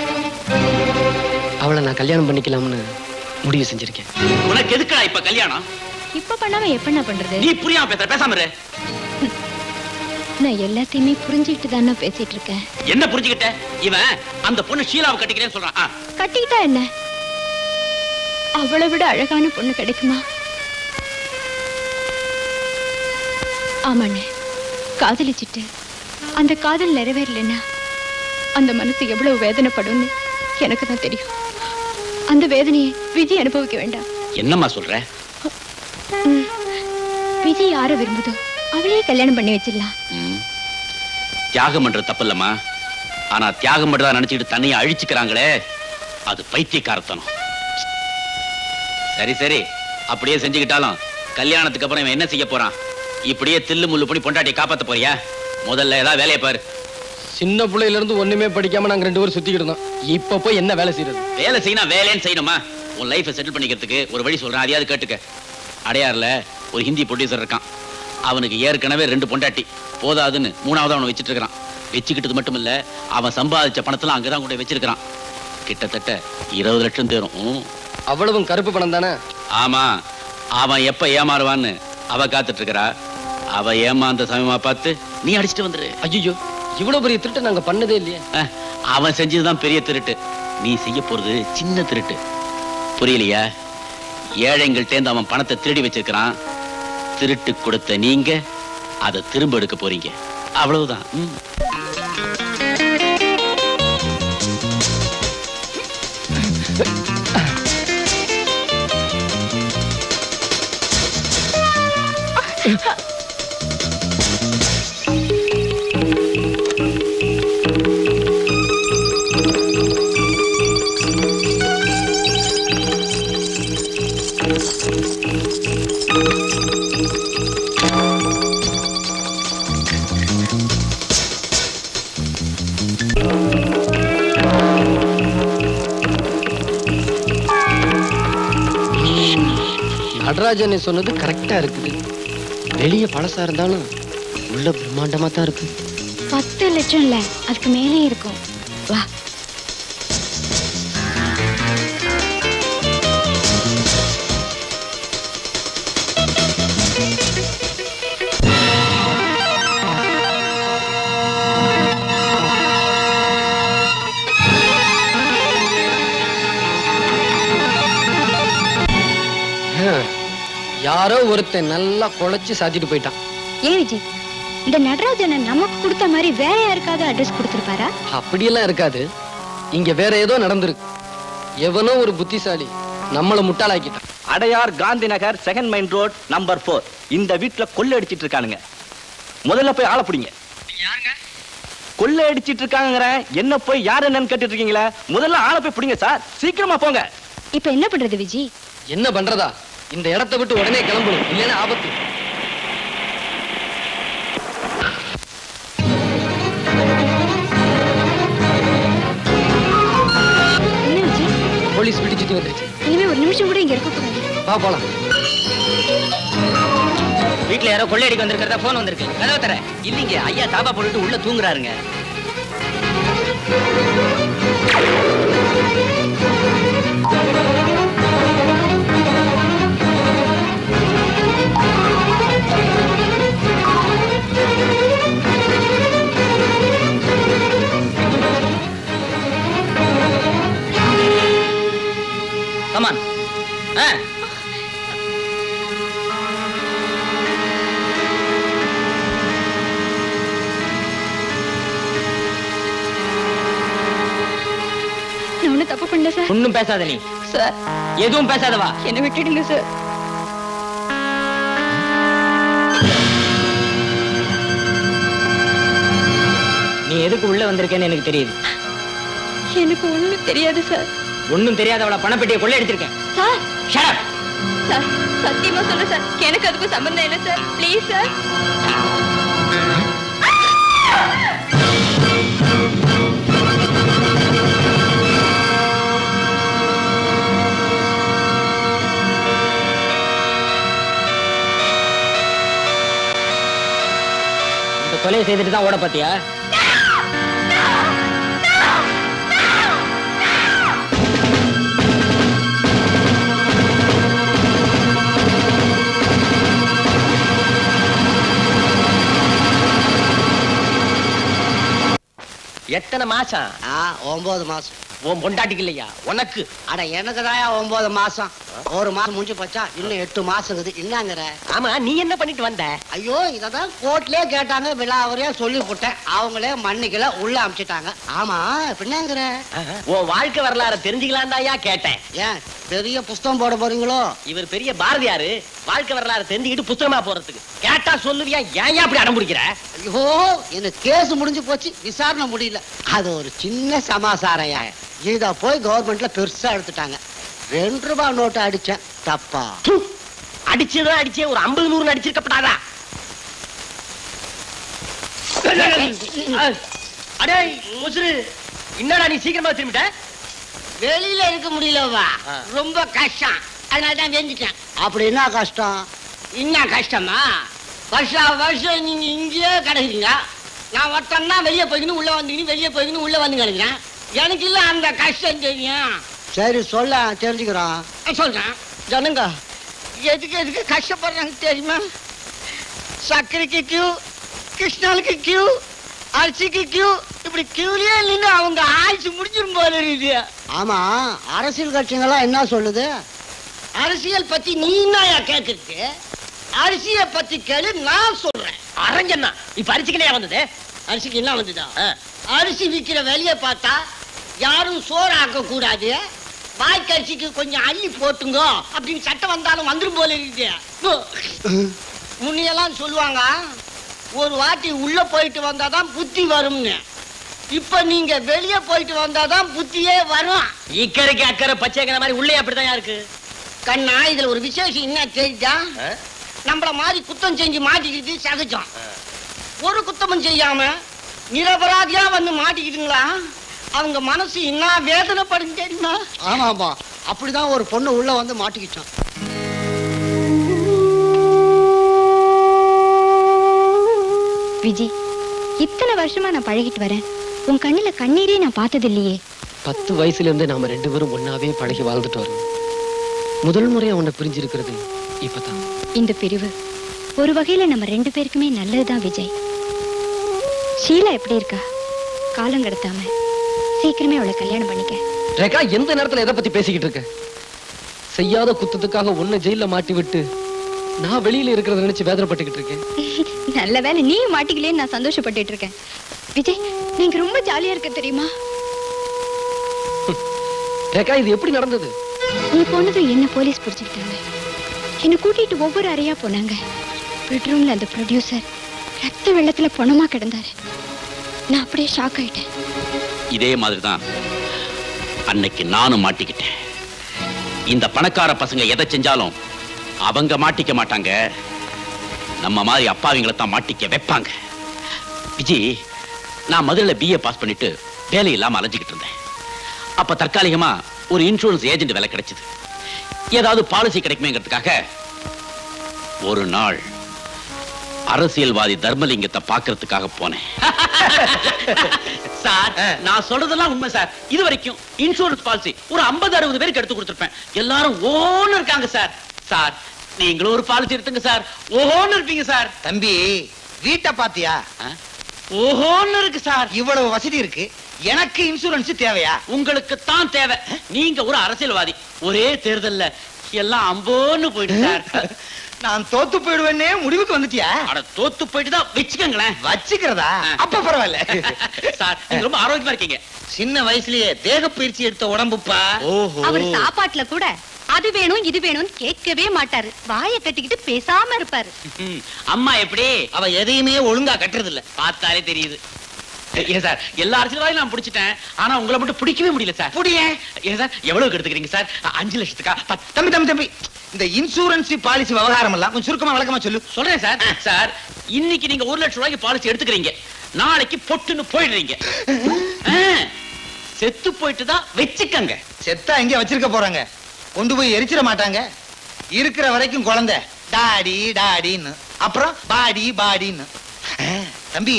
அவளை நான் கல்யாணம் பண்ணிக்கலாம்னு முடிவு செஞ்சிருக்கேன் உனக்கு எதுக்குடா இப்ப கல்யாணம் இப்ப பண்ணாம எப்ப பண்றது நீ புரியாம பேசுற பேசாம இரு நான் எல்லாத்தையுமே புரிஞ்சுக்கிட்டு தானே பேசிட்டு இருக்கேன் என்ன புரிஞ்சுக்கிட்ட இவன் அந்த பொண்ணு ஷீலாவை கட்டிக்கிறேன்னு சொல்றான் ஆ, கட்டிக்கிட்டா என்ன அவளை விட அழகான பொண்ணு கிடைக்குமா ஆமாண்ணே காதலிச்சிட்டு அந்த காதல் நிறைவேறலைன்னா அந்த மனசு எவ்வளவு வேதனைப்படும்னு எனக்கு தான் தெரியும் அந்த வேதனையை விஜய் அனுபவிக்க வேண்டாம் என்னம்மா சொல்ற ம். விஜய் யாரை விரும்புதோ அவளையே கல்யாணம் பண்ணி வச்சிடலாம் ம். தியாகம் பண்றது தப்பு இல்லம்மா ஆனா தியாகம் பண்றதா நினைச்சுக்கிட்டு தன்னையை அழிச்சுக்கிறாங்களே அது பைத்தியக்காரத்தனம் சரி சரி அப்படியே செஞ்சுக்கிட்டாலும் கல்யாணத்துக்கு அப்புறம் இவன் என்ன செய்ய போறான் இப்படியே தில்லு முள்ளு பண்ணி பொண்டாட்டியை காப்பாத்த போறியா முதல்ல ஏதாவது வேலையை பாரு சின்ன பிள்ளையில இருந்து ஒண்ணுமே படிக்காம நாங்க ரெண்டு பேரும் சுத்திக்கிட்டு இருந்தோம் இப்ப போய் என்ன வேலை செய்யறது வேலை செய்யணும் வேலைன்னு செய்யணுமா உன் லைஃபை செட்டில் பண்ணிக்கிறதுக்கு ஒரு வழி சொல்றேன் அதையாவது கேட்டுக்க அடையாறுல ஒரு ஹிந்தி ப்ரொடியூசர் இருக்கான் அவனுக்கு ஏற்கனவே ரெண்டு பொண்டாட்டி போதாதுன்னு மூணாவது அவனை வச்சுட்டு இருக்கிறான் வச்சுக்கிட்டது மட்டும் இல்ல அவன் சம்பாதிச்ச பணத்தெல்லாம் அங்கதான் கொண்டு போய் வச்சிருக்கிறான் கிட்டத்தட்ட இருபது லட்சம் தேரும் ம். அவ்வளவும் கருப்பு பணம் தானே ஆமா அவன் எப்ப ஏமாறுவான்னு அவ காத்துட்டு இருக்கிறா அவ ஏமாந்த சமயமா பார்த்து நீ அடிச்சுட்டு வந்துரு ஐயோ இவ்வளவு பெரிய திருட்டை நாங்க பண்ணதே இல்லையே அஹ், அவன் செஞ்சதுதான் பெரிய திருட்டு நீ செய்ய போறது சின்ன திருட்டு புரியலையா ஏழைங்கள்ட்டேந்து அவன் பணத்தை திருடி வச்சிருக்கிறான் திருட்டு கொடுத்த நீங்க அதை திரும்ப எடுக்க போறீங்க அவ்வளவுதான் ம். நடராஜனை சொன்னது கரெக்டா இருக்குது வெளியே பழசா இருந்தாலும் உள்ள பிரம்மாண்டமா தான் இருக்கு பத்து லட்சம் இல்ல அதுக்கு மேலே இருக்கும் வா ஹம். யாரோ ஒருத்தன் நல்லா குழைச்சு சாத்திட்டு போயிட்டான் ஏன் விஜய் இந்த நடராஜனை நமக்கு கொடுத்த மாதிரி வேற யாருக்காவது அட்ரஸ் கொடுத்துருப்பாரா அப்படியெல்லாம் இருக்காது இங்க வேற ஏதோ நடந்திருக்கு எவனோ ஒரு புத்திசாலி நம்மள முட்டாளாக்கிட்டான் Adyar Gandhi Nagar second main road number four இந்த வீட்டுல கொள்ளை அடிச்சிட்டு இருக்கானுங்க முதல்ல போய் ஆள பிடிங்க கொள்ளை அடிச்சிட்டு இருக்காங்கற என்ன போய் யார் என்னன்னு கேட்டுட்டு இருக்கீங்களா முதல்ல ஆளை போய் பிடிங்க சார் சீக்கிரமா போங்க இப்ப என்ன பண்றது விஜய் என்ன பண்றதா இந்த இடத்தை விட்டு உடனே கிளம்பணும் இல்லைன்னா ஆபத்து என்ன விஜய் போலீஸ் வீட்டு சுத்தி வந்துருச்சு இனிமே ஒரு நிமிஷம் கூட இங்க இருக்க கூடாது வா போலாம் வீட்ல யாரோ கொள்ளையடிக்க வந்திருக்கிறதா போன் வந்திருக்கு கதவை தர இல்லைங்க ஐயா தாபா போட்டுட்டு உள்ள தூங்குறாருங்க கமான் ஆ நான் ஒண்ணும் தப்பு பண்ணல சார் ஒண்ணும் பேசாத நீ சார் எதுவும் பேசாதவா என்ன விட்டுடுங்க சார் நீ எதுக்கு உள்ள வந்திருக்கேன்னு எனக்கு தெரியுது எனக்கு ஒண்ணும் தெரியாது சார் ஒண்ணும் தெரியாதவள பணப்பெட்டியை கொள்ளையடிச்சிருக்கேன் சார் Shut up. சார் சத்தியமா சொல்றேன் சார் எனக்கு அதுக்கும் சம்பந்தம் இல்லை சார் ப்ளீஸ் சார் இந்த கொலையை செய்துட்டு தான் ஓட பாத்தியா எத்தனை மாசம் ஆ ஒன்பது மாசம் உன் பொண்டாட்டிக்கு இல்லையா உனக்கு அட எனக்கு ஒன்பது மாசம் ஒரு மாசம் முடிஞ்சு போச்சா இன்னும் எட்டு மாசம் இருக்குது என்னங்கிற ஆமா நீ என்ன பண்ணிட்டு வந்த ஐயோ இததான் கோர்ட்லயே கேட்டாங்க விழாவறியா சொல்லி போட்டேன் அவங்களே மன்னிக்கல உள்ள அமிச்சிட்டாங்க ஆமா பின்னங்கிற உன் வாழ்க்கை வரலாறு தெரிஞ்சுக்கலான்டாயா கேட்டேன் ஏன் பெரிய புஸ்தகம் போட போறீங்களோ இவர் பெரிய பாரதியாரு வாழ்க்கை வரலாறு தெரிஞ்சுக்கிட்டு புத்தகமா போறதுக்கு கேட்டா சொல்லுவியா ஏன் அப்படி அடம் பிடிக்கிற ஐயோ எனக்கு கேஸ் முடிஞ்சு போச்சு விசாரணை முடியல அது ஒரு சின்ன சமாசாரையா இத போய் கவர்மெண்ட்ல பெருசா எடுத்துட்டாங்க ரெண்டு ரூபாய் நோட்டு அடிச்சேன் தப்பா அடிச்சதும் அடிச்சே ஒரு ஐம்பது நூறு அடிச்சிருக்கப்படாதா அடே முசுரு என்னடா நீ சீக்கிரமா திரும்பிட்ட வெளியில இருக்க முடியலவா ரொம்ப கஷ்டம் அதனால தான் வெந்துட்டேன் அப்படி என்ன கஷ்டம் என்ன கஷ்டமா வருஷா வருஷம் நீங்க இங்கேயே கிடக்குறீங்க நான் ஒருத்தன்னா வெளியே போய்க்கணும் உள்ள வந்துக்கணும் வெளியே போய்க்கணும் உள்ள வந்து கிடக்குறேன் எனக்கு இல்ல அந்த கஷ்டம் தெரியும் சரி சொல்ல தெரிஞ்சுக்கிறோம் சொல்றேன் ஜனங்க எதுக்கு எதுக்கு கஷ்டப்படுறாங்க தெரியுமா சர்க்கரைக்கு கியூ கிருஷ்ணாலுக்கு கியூ அரிசிக்கு கியூ இப்படி கியூலயே நின்று அவங்க ஆயுசு முடிஞ்சிரும் போல இருக்குது ஆமா அரசியல் கட்சிங்கெல்லாம் என்ன சொல்லுது அரசியல் பத்தி நீ என்னயா கேக்குறது அரிசிய பத்தி கேளு நான் சொல்றேன் அரஞ்சண்ணா இப்ப அரிசிக்கலையா வந்தது அரிசிக்கு என்ன வந்துதா அரிசி விக்கிற வேலைய பார்த்தா யாரும் சோறு ஆக்க கூடாது வாய்க்கரிசிக்கு கொஞ்சம் அள்ளி போட்டுங்க அப்படின்னு சட்டம் வந்தாலும் வந்துரும் போல இருக்குது முன்னையெல்லாம் சொல்லுவாங்க ஒரு வாட்டி உள்ள போயிட்டு வந்தாதான் புத்தி வரும்னு இப்ப நீங்க வெளியே போயிட்டு வந்தாதான் புத்தியே வரும் இக்கரைக்கு அக்கறை பச்சைக்கிற மாதிரி உள்ளே அப்படிதான் இருக்கு கண்ணா இதுல ஒரு விசேஷம் என்ன தெரியுதா நம்மள மாதிரி குத்தம் செஞ்சு மாட்டிக்கிட்டு சகஜம் ஒரு குத்தமும் செய்யாம நிரபராதியா வந்து மாட்டிக்கிட்டுங்களா அவங்க மனசு என்ன வேதனைப்படும் தெரியுமா ஆமா ஆமா அப்படிதான் ஒரு பொண்ணு உள்ள வந்து மாட்டிக்கிட்டான் விஜி இத்தனை வருஷமா நான் பழகிட்டு வரேன் உன் கண்ணுல கண்ணீரே நான் பார்த்தது இல்லையே பத்து வயசுல இருந்து நாம ரெண்டு பேரும் ஒன்னாவே பழகி வாழ்ந்துட்டு வரோம் முதல் முறையா உன்னை பிரிஞ்சிருக்கிறது இப்பதான் இந்த பிரிவு ஒரு வகையில நம்ம ரெண்டு பேருக்குமே நல்லதுதான் விஜய் ஷீலா எப்படி இருக்கா காலம் கடத்தாம சீக்கிரமே அவளை கல்யாணம் பண்ணிக்க ரேகா எந்த நேரத்துல எதை பத்தி பேசிக்கிட்டு இருக்க செய்யாத குத்தத்துக்காக உன்னை ஜெயில மாட்டி விட்டு நான் வெளியில இருக்கிறத நினைச்சு வேதனைப்பட்டுக்கிட்டு இருக்கேன் நல்ல வேலை நீ மாட்டிக்கலேன்னு நான் சந்தோஷப்பட்டுட்டு இருக்கேன் விஜய் நீங்க ரொம்ப ஜாலியா இருக்க தெரியுமா ரேகா இது எப்படி நடந்தது நீ போனதும் என்ன போலீஸ் பிடிச்சுக்கிட்டாங்க என்னை கூட்டிட்டு ஒவ்வொரு அறையா போனாங்க பெட்ரூம்ல அந்த ப்ரொடியூசர் ரத்த வெள்ளத்துல பணமா கிடந்தாரு நான் அப்படியே ஷாக் ஆயிட்டேன் இதே மாதிரி தான் அன்னைக்கு நானும் மாட்டிக்கிட்டேன் இந்த பணக்கார பசங்க எதை செஞ்சாலும் அவங்க மாட்டிக்க மாட்டாங்க நம்ம மாதிரி அப்பாவிங்களை தான் மாட்டிக்க வைப்பாங்க விஜி நான் மதுரையில பிஏ பாஸ் பண்ணிட்டு வேலை இல்லாம அலைஞ்சுக்கிட்டு இருந்தேன் அப்ப தற்காலிகமா ஒரு இன்சூரன்ஸ் ஏஜென்ட் வேலை கிடைச்சது ஏதாவது பாலிசி கிடைக்குமேங்கிறதுக்காக ஒரு நாள் அரசியல்வாதி தர்மலிங்கத்தை பார்க்கறதுக்காக போனேன் சார் நான் சொல்றதெல்லாம் உண்மை சார் இது வரைக்கும் இன்சூரன்ஸ் பாலிசி ஒரு 50 அறுபது பேருக்கு எடுத்து கொடுத்துருப்பேன் எல்லாரும் ஓன்னு இருக்காங்க சார் சார் நீங்களும் ஒரு பாலிசி எடுத்துங்க சார் ஓஹோன்னு இருப்பீங்க சார் தம்பி வீட்டை பாத்தியா ஓஹோன்னு இருக்கு சார் இவ்வளவு வசதி இருக்கு எனக்கு இன்சூரன்ஸ் தேவையா உங்களுக்கு தான் தேவை நீங்க ஒரு அரசியல்வாதி ஒரே தேர்தல்ல எல்லாம் அம்போன்னு போயிட்டு சார் நான் தோத்து போயிடுவேன்னே முடிவுக்கு வந்துட்டியா அட தோத்து போயிட்டு தான் வச்சுக்கோங்களேன் வச்சுக்கிறதா அப்ப பரவாயில்ல சார் நீங்க ரொம்ப ஆரோக்கியமா இருக்கீங்க சின்ன வயசுலயே தேக பயிற்சி எடுத்த உடம்புப்பா ஓஹோ அவர் சாப்பாட்டுல கூட அது வேணும் இது வேணும்னு கேட்கவே மாட்டாரு வாயை கட்டிக்கிட்டு பேசாம இருப்பாரு ம், அம்மா எப்படி அவ எதையுமே ஒழுங்கா கட்டுறது இல்ல பார்த்தாலே தெரியுது ஏன் சார் எல்லா அரசியல்வாதியும் நான் பிடிச்சிட்டேன் ஆனா உங்களை மட்டும் பிடிக்கவே முடியல சார் புடிய ஏன் சார் எவ்வளவு எடுத்துக்கிறீங்க சார் அஞ்சு லட்சத்துக்கா பத்து தம்பி தம்பி தம்பி இந்த இன்சூரன்ஸ் பாலிசி விவகாரம் எல்லாம் கொஞ்சம் சுருக்கமா விளக்கமா சொல்லு சொல்றேன் சார் சார் இன்னைக்கு நீங்க ஒரு லட்சம் ரூபாய்க்கு பாலிசி எடுத்துக்கிறீங்க நாளைக்கு பொட்டுன்னு போயிடுறீங்க ஆ, செத்து போயிட்டு தான் வச்சுக்கங்க செத்தா எங்க வச்சிருக்க போறாங்க கொண்டு போய் எரிச்சிட மாட்டாங்க இருக்கிற வரைக்கும் குழந்தை டாடி டாடின்னு அப்புறம் பாடி பாடின்னு ஆ, தம்பி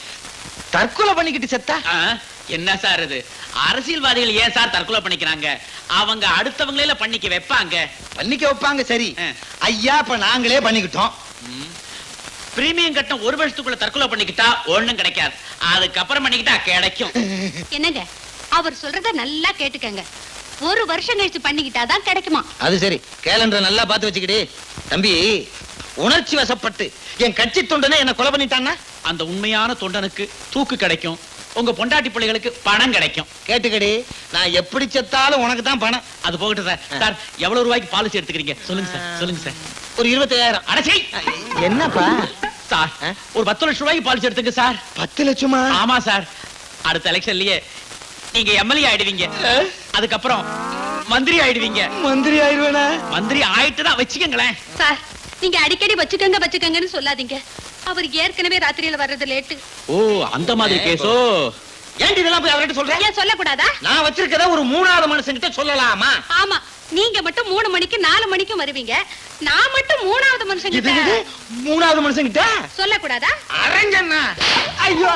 தற்கொலை பண்ணிக்கிட்டு செத்தா ஆ, என்ன சார் இது அரசியல்வாதிகள் ஏன் சார் தற்கொலை பண்ணிக்கிறாங்க அவங்க அடுத்தவங்களே பண்ணிக்க வைப்பாங்க பண்ணிக்க வைப்பாங்க சரி ஐயா இப்ப நாங்களே பண்ணிக்கிட்டோம் பிரீமியம் கட்டம் ஒரு வருஷத்துக்குள்ள தற்கொலை பண்ணிக்கிட்டா ஒண்ணும் கிடைக்காது அதுக்கப்புறம் பண்ணிக்கிட்டா கிடைக்கும் என்னங்க அவர் சொல்றத நல்லா கேட்டுக்கங்க ஒரு வருஷம் கழிச்சு பண்ணிக்கிட்டாதான் கிடைக்குமா அது சரி கேலண்டர் நல்லா பார்த்து வச்சுக்கிடு தம்பி உணர்ச்சி வசப்பட்டு என் கட்சி தொண்டனை என்ன கொலை பண்ணிட்டான்னா அந்த உண்மையான தொண்டனுக்கு தூக்கு கிடைக்கும் உங்க பொண்டாட்டி பிள்ளைகளுக்கு பணம் கிடைக்கும் கேட்டுக்கடி நான் எப்படி செத்தாலும் உனக்கு தான் பணம் அது போகட்டும் சார் சார் எவ்வளவு ரூபாய்க்கு பாலிசி எடுத்துக்கிறீங்க சொல்லுங்க சார் சொல்லுங்க சார் ஒரு இருபத்தாயிரம் அடச்சை என்னப்பா சார் ஒரு பத்து லட்சம் ரூபாய்க்கு பாலிசி எடுத்துங்க சார் பத்து லட்சமா ஆமா சார் அடுத்த எலெக்ஷன்லயே நீங்க எம்எல்ஏ ஆயிடுவீங்க அதுக்கப்புறம் மந்திரி ஆயிடுவீங்க மந்திரி ஆயிடுவேனா மந்திரி ஆயிட்டு தான் வச்சுக்கங்களேன் சார் நீங்க அடிக்கடி வச்சுக்கங்க வச்சுக்கங்கன்னு சொல்லாதீங்க அவர் ஏற்கனவே ராத்திரியில வர்றது லேட்டு ஓ அந்த மாதிரி கேஸோ ஏன்டி இதெல்லாம் போய் அவர்கிட்ட சொல்றேன் ஏன் சொல்லக்கூடாதா நான் வச்சிருக்கத ஒரு மூணாவது மனுஷங்கிட்ட சொல்லலாமா ஆமா நீங்க மட்டும் மூணு மணிக்கு நாலு மணிக்கும் வருவீங்க நான் மட்டும் மூணாவது மனுஷன் இது இது, மூணாவது மனுஷங்கிட்ட சொல்லக்கூடாதா அரங்கண்ணா ஐயோ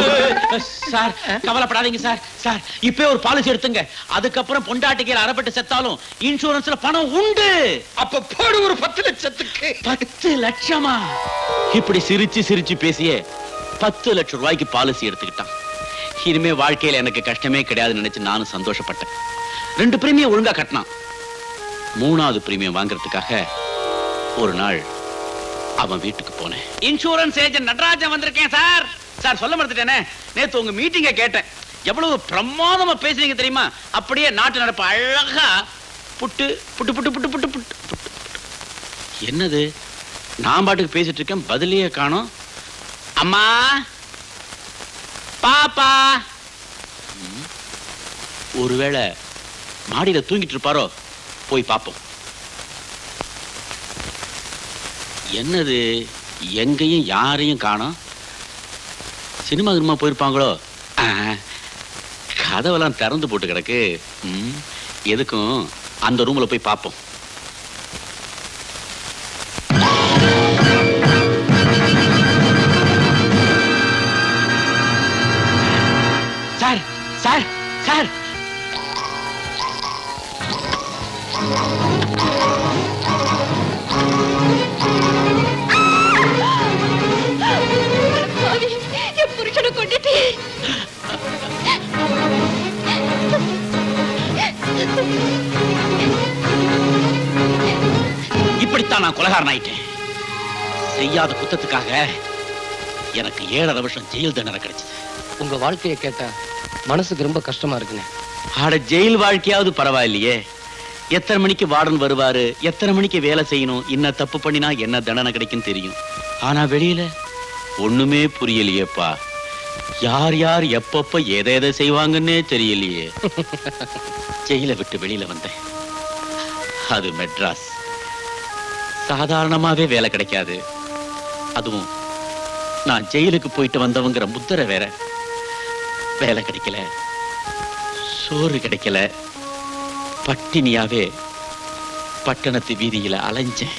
சார் கவலைப்படாதீங்க சார் சார் இப்பவே ஒரு பாலிசி எடுத்துங்க அதுக்கப்புறம் பொண்டாட்டிக்கு அறப்பட்டு செத்தாலும் இன்சூரன்ஸ்ல பணம் உண்டு அப்ப போடு ஒரு பத்து லட்சத்துக்கு பத்து லட்சமா இப்படி சிரிச்சு சிரிச்சு பேசியே பத்து லட்சம் ரூபாய்க்கு பாலிசி எடுத்துக்கிட்டான் இனிமே வாழ்க்கையில எனக்கு கஷ்டமே கிடையாதுன்னு நினைச்சு நானும் சந்தோஷப்பட்டேன் ரெண்டு பிரீமியம் ஒழுங்கா கட்டினான் மூணாவது பிரீமியம் வாங்குறதுக்காக ஒரு நாள் அவன் வீட்டுக்கு போனேன் இன்சூரன்ஸ் ஏஜென்ட் நடராஜன் வந்திருக்கேன் சார் சார் சொல்ல மறந்துட்டேனே நேத்து உங்க மீட்டிங்க கேட்டேன் எவ்வளவு பிரமாதமா பேசுறீங்க தெரியுமா அப்படியே நாட்டு நடப்பு அழகா புட்டு புட்டு புட்டு புட்டு புட்டு புட்டு புட்டு என்னது நான் பாட்டுக்கு பேசிட்டு இருக்கேன் பதிலையே காணோம் அம்மா பாப்பா ம், ஒருவேளை மாடியில தூங்கிட்டு இருப்பாரோ போய் பார்ப்போம் என்னது எங்கேயும் யாரையும் காணோம் சினிமா கினிமா போயிருப்பாங்களோ ஆ, கதவெல்லாம் திறந்து போட்டு கிடக்கு ம், எதுக்கும் அந்த ரூம்ல போய் பார்ப்போம் தான் நான் கொலகாரன் ஆயிட்டேன் செய்யாத குத்தத்துக்காக எனக்கு ஏழரை வருஷம் ஜெயில் தண்டனை கிடைச்சது உங்க வாழ்க்கையை கேட்டா மனசுக்கு ரொம்ப கஷ்டமா இருக்குங்க ஆட ஜெயில் வாழ்க்கையாவது பரவாயில்லையே எத்தனை மணிக்கு வார்டன் வருவாரு எத்தனை மணிக்கு வேலை செய்யணும் என்ன தப்பு பண்ணினா என்ன தண்டனை கிடைக்கும் தெரியும் ஆனா வெளியில ஒண்ணுமே புரியலையேப்பா யார் யார் எப்பப்ப எதை எதை செய்வாங்கன்னே தெரியலையே ஜெயில விட்டு வெளியில வந்தேன் அது மெட்ராஸ் சாதாரணமாவே வேலை கிடைக்காது அதுவும் நான் ஜெயிலுக்கு போயிட்டு வந்தவங்கிற முத்திரை வேற வேலை கிடைக்கல சோறு கிடைக்கல பட்டினியாவே பட்டணத்து வீதியில அலைஞ்சேன்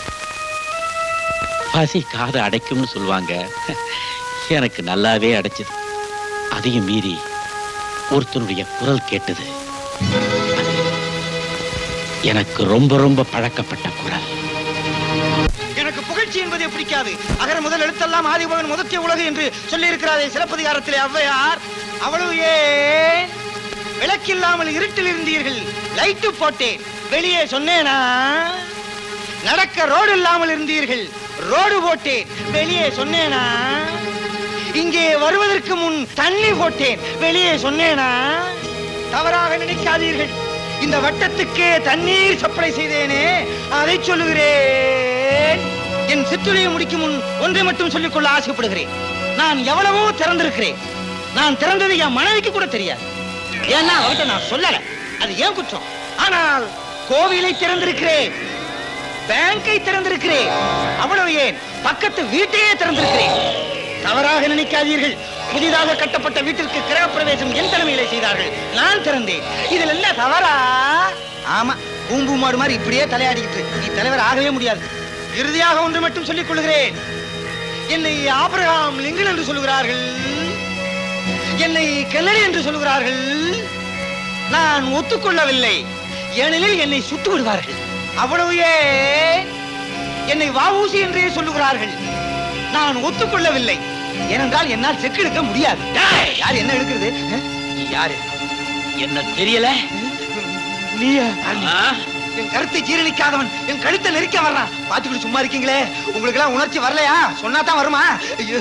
பசி காதை அடைக்கும்னு சொல்லுவாங்க எனக்கு நல்லாவே அடைச்சது அதையும் மீறி ஒருத்தனுடைய குரல் கேட்டது அது எனக்கு ரொம்ப ரொம்ப பழக்கப்பட்ட குரல் எனக்கு புகழ்ச்சி என்பதே பிடிக்காது அகர முதல் எழுத்தெல்லாம் ஆதிபவன் முதத்திய உலகு என்று சொல்லி இருக்கிறாரே சிலப்பதிகாரத்திலே ஔவையார் அவ்வளவு ஏன் விளக்கில்லாமல் இருட்டில் இருந்தீர்கள் லைட்டு போட்டேன் வெளியே சொன்னேனா நடக்க ரோடு இல்லாமல் இருந்தீர்கள் ரோடு போட்டேன் வெளியே சொன்னேனா இங்கே வருவதற்கு முன் தண்ணி போட்டேன் வெளியே சொன்னேனா தவறாக நினைக்காதீர்கள் இந்த வட்டத்துக்கே தண்ணீர் சப்ளை செய்தேனே அதை சொல்லுகிறேன் என் சிற்றுரையை முடிக்கும் முன் ஒன்றை மட்டும் சொல்லிக்கொள்ள ஆசைப்படுகிறேன் நான் எவ்வளவோ திறந்திருக்கிறேன் நான் திறந்தது என் மனைவிக்கு கூட தெரியாது ஏன்னா அவர்கிட்ட நான் சொல்லல அது ஏன் குற்றம் ஆனால் கோவிலை திறந்திருக்கிறேன் பேங்கை திறந்திருக்கிறேன் அவ்வளவு ஏன் பக்கத்து வீட்டையே திறந்திருக்கிறேன் தவறாக நினைக்காதீர்கள் புதிதாக கட்டப்பட்ட வீட்டிற்கு கிரகப்பிரவேசம் என் தலைமையிலே செய்தார்கள் நான் திறந்தேன் இதில் என்ன தவறா ஆமா பூம்பு மாடு மாதிரி இப்படியே தலையாடிக்கிட்டு நீ தலைவர் ஆகவே முடியாது இறுதியாக ஒன்று மட்டும் சொல்லிக் கொள்கிறேன் என்னை ஆபிரகாம் லிங்கன் என்று சொல்லுகிறார்கள் என்னை கெல்லடி என்று சொல்லுகிறார்கள் நான் ஒத்துக்கொள்ளவில்லை ஏனெனில் என்னை சுட்டு விடுவார்கள் அவ்வளவு ஏன் என்னை வாவூசி என்றே சொல்லுகிறார்கள் நான் ஒத்துக்கொள்ளவில்லை ஏனென்றால் என்னால் செக்கு எடுக்க முடியாது யார் என்ன எடுக்கிறது நீ யாரு என்ன தெரியல நீயா என் கருத்தை ஜீரணிக்காதவன் என் கழுத்தை நெரிக்க வர்றான் பாத்துக்கிட்டு சும்மா இருக்கீங்களே உங்களுக்கு எல்லாம் உணர்ச்சி வரலையா சொன்னா தான் வருமா ஐயோ.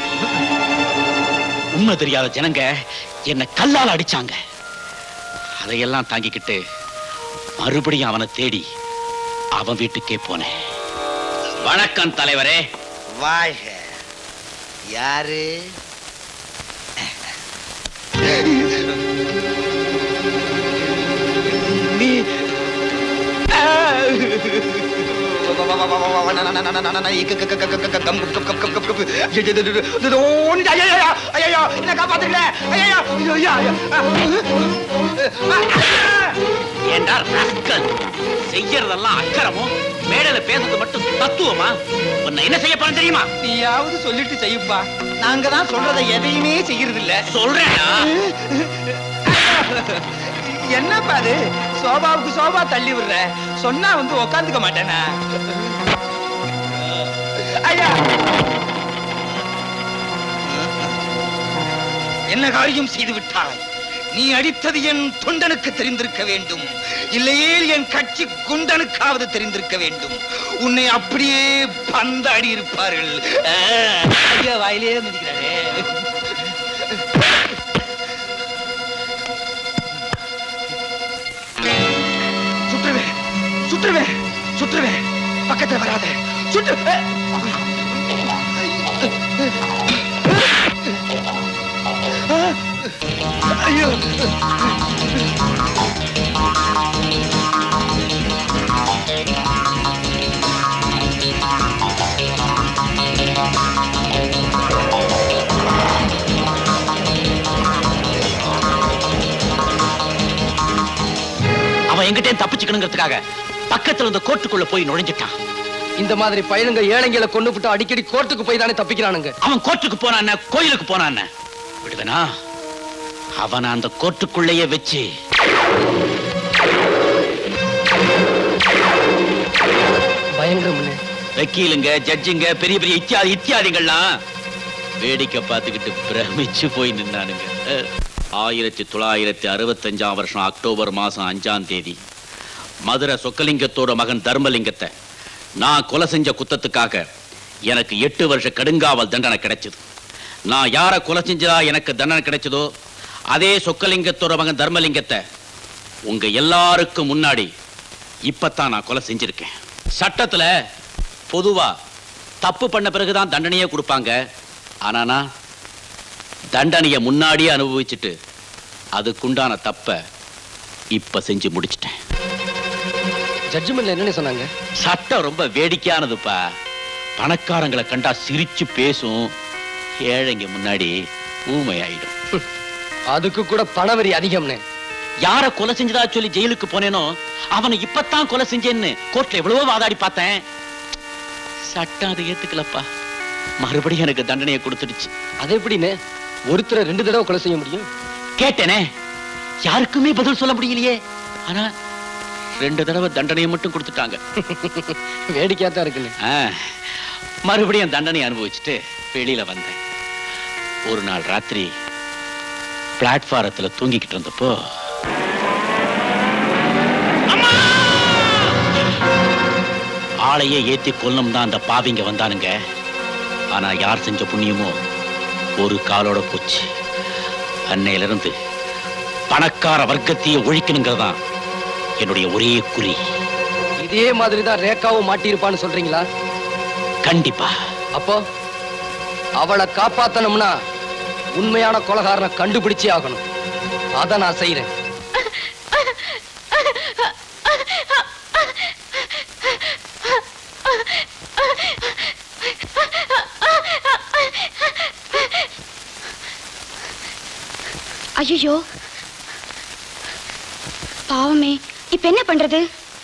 உண்மை தெரியாத ஜனங்க என்ன கல்லால் அடிச்சாங்க அதையெல்லாம் தாங்கிக்கிட்டு மறுபடியும் அவனை தேடி அவன் வீட்டுக்கே போனேன் வணக்கம் தலைவரே வாழ்க யாரு நீ என்ன காப்பாத்துங்களே ஐயா ஏண்டா ராஸ்கல் செய்யறதெல்லாம் அக்கறமும் மேடையில பேசுறது மட்டும் தத்துவமா உன்னை என்ன செய்ய போறேன் தெரியுமா நீயாவது சொல்லிட்டு செய்யுப்பா நாங்க தான் சொல்றதை எதையுமே செய்யறது இல்ல சொல்றேனா என்னப்பா அது சோபாவுக்கு சோபா தள்ளி விடுற சொன்னா வந்து உக்காந்துக்க மாட்டேனா ஐயா என்ன காரியம் செய்து விட்டாய் நீ அடித்தது என் தொண்டனுக்கு தெரிந்திருக்க வேண்டும் இல்லையே என் கட்சி குண்டனுக்காவது தெரிந்திருக்க வேண்டும் உன்னை அப்படியே பந்தாடி இருப்பார்கள் ஆ, ஐயா வாயிலே மிதிக்கிறாரே சுற்றுவேன் சுற்றுவேன் சுற்றுவேன் பக்கத்துல வராத சுற்று ஐயோ அவன் எங்கிட்டே தப்பிச்சுக்கணுங்கிறதுக்காக பக்கத்துல இருந்த கோர்ட்டுக்குள்ள போய் நுழைஞ்சிட்டான் இந்த மாதிரி பையனுங்க ஏழைங்களை கொண்டு விட்டு அடிக்கடி கோர்ட்டுக்கு போய் தானே தப்பிக்கிறானுங்க அவன் கோர்ட்டுக்கு போனான் கோயிலுக்கு போனான் விடுவனா அவன் அந்த கோர்ட்டுக்குள்ளேயே வச்சு பயங்கரம் வக்கீலுங்க ஜட்ஜுங்க பெரிய பெரிய இத்தியாதி இத்தியாதிகள்லாம் வேடிக்கை பார்த்துக்கிட்டு பிரமிச்சு போய் நின்னானுங்க அஹ், ஆயிரத்தி தொள்ளாயிரத்தி அறுபத்தஞ்சாம் வருஷம் அக்டோபர் மாசம் அஞ்சாம் தேதி மதுரை சொக்கலிங்கத்தோட மகன் தர்மலிங்கத்தை நான் கொலை செஞ்ச குத்தத்துக்காக எனக்கு எட்டு வருஷ கடுங்காவல் தண்டனை கிடைச்சது நான் யார கொலை செஞ்சதா எனக்கு தண்டனை கிடைச்சதோ அதே சொக்கலிங்கத்தோட மகன் தர்மலிங்கத்தை உங்க எல்லாருக்கும் முன்னாடி இப்பத்தான் நான் கொலை செஞ்சிருக்கேன் சட்டத்துல பொதுவா தப்பு பண்ண பிறகுதான் தண்டனையே கொடுப்பாங்க ஆனா நான் தண்டனையை முன்னாடியே அனுபவிச்சுட்டு அதுக்குண்டான தப்ப இப்ப செஞ்சு முடிச்சிட்டேன் ஜட்ஜ்மெண்ட்ல என்னன்னு சொன்னாங்க சட்டம் ரொம்ப வேடிக்கையானதுப்பா பணக்காரங்களை கண்டா சிரிச்சு பேசும் ஏழைங்க முன்னாடி ஊமை ஆயிடும் அதுக்கு கூட பணவரி அதிகம்னு யார கொலை செஞ்சதா சொல்லி ஜெயிலுக்கு போனேனோ அவனை இப்பத்தான் கொலை செஞ்சேன்னு கோர்ட்ல எவ்வளவோ வாதாடி பார்த்தேன் சட்டம் அதை ஏத்துக்கலப்பா மறுபடியும் எனக்கு தண்டனையை கொடுத்துடுச்சு அது எப்படின்னு ஒருத்தரை ரெண்டு தடவை கொலை செய்ய முடியும் கேட்டேனே யாருக்குமே பதில் சொல்ல முடியலையே ஆனா ரெண்டு தடவை தண்டனையை மட்டும் கொடுத்துட்டாங்க வேடிக்கையா தான் இருக்குன்னு ஆ, மறுபடியும் தண்டனை அனுபவிச்சுட்டு வெளியில வந்தேன் ஒரு நாள் ராத்திரி பிளாட்பாரத்துல தூங்கிக்கிட்டு இருந்தப்போ ஆளையே ஏத்தி கொல்லும் தான் அந்த பாவிங்க வந்தானுங்க ஆனா யார் செஞ்ச புண்ணியமோ ஒரு காலோட போச்சு அன்னையில இருந்து பணக்கார வர்க்கத்தையே ஒழிக்கணுங்கிறதான் என்னுடைய ஒரே குறி இதே மாதிரி தான் ரேகாவும் மாட்டியிருப்பான்னு சொல்றீங்களா கண்டிப்பா அப்போ அவளை காப்பாத்தணும்னா உண்மையான கொலகாரனை கண்டுபிடிச்சே ஆகணும் அத நான் செய்யறேன் ஐயோ பாவமே இப்ப என்ன பண்றது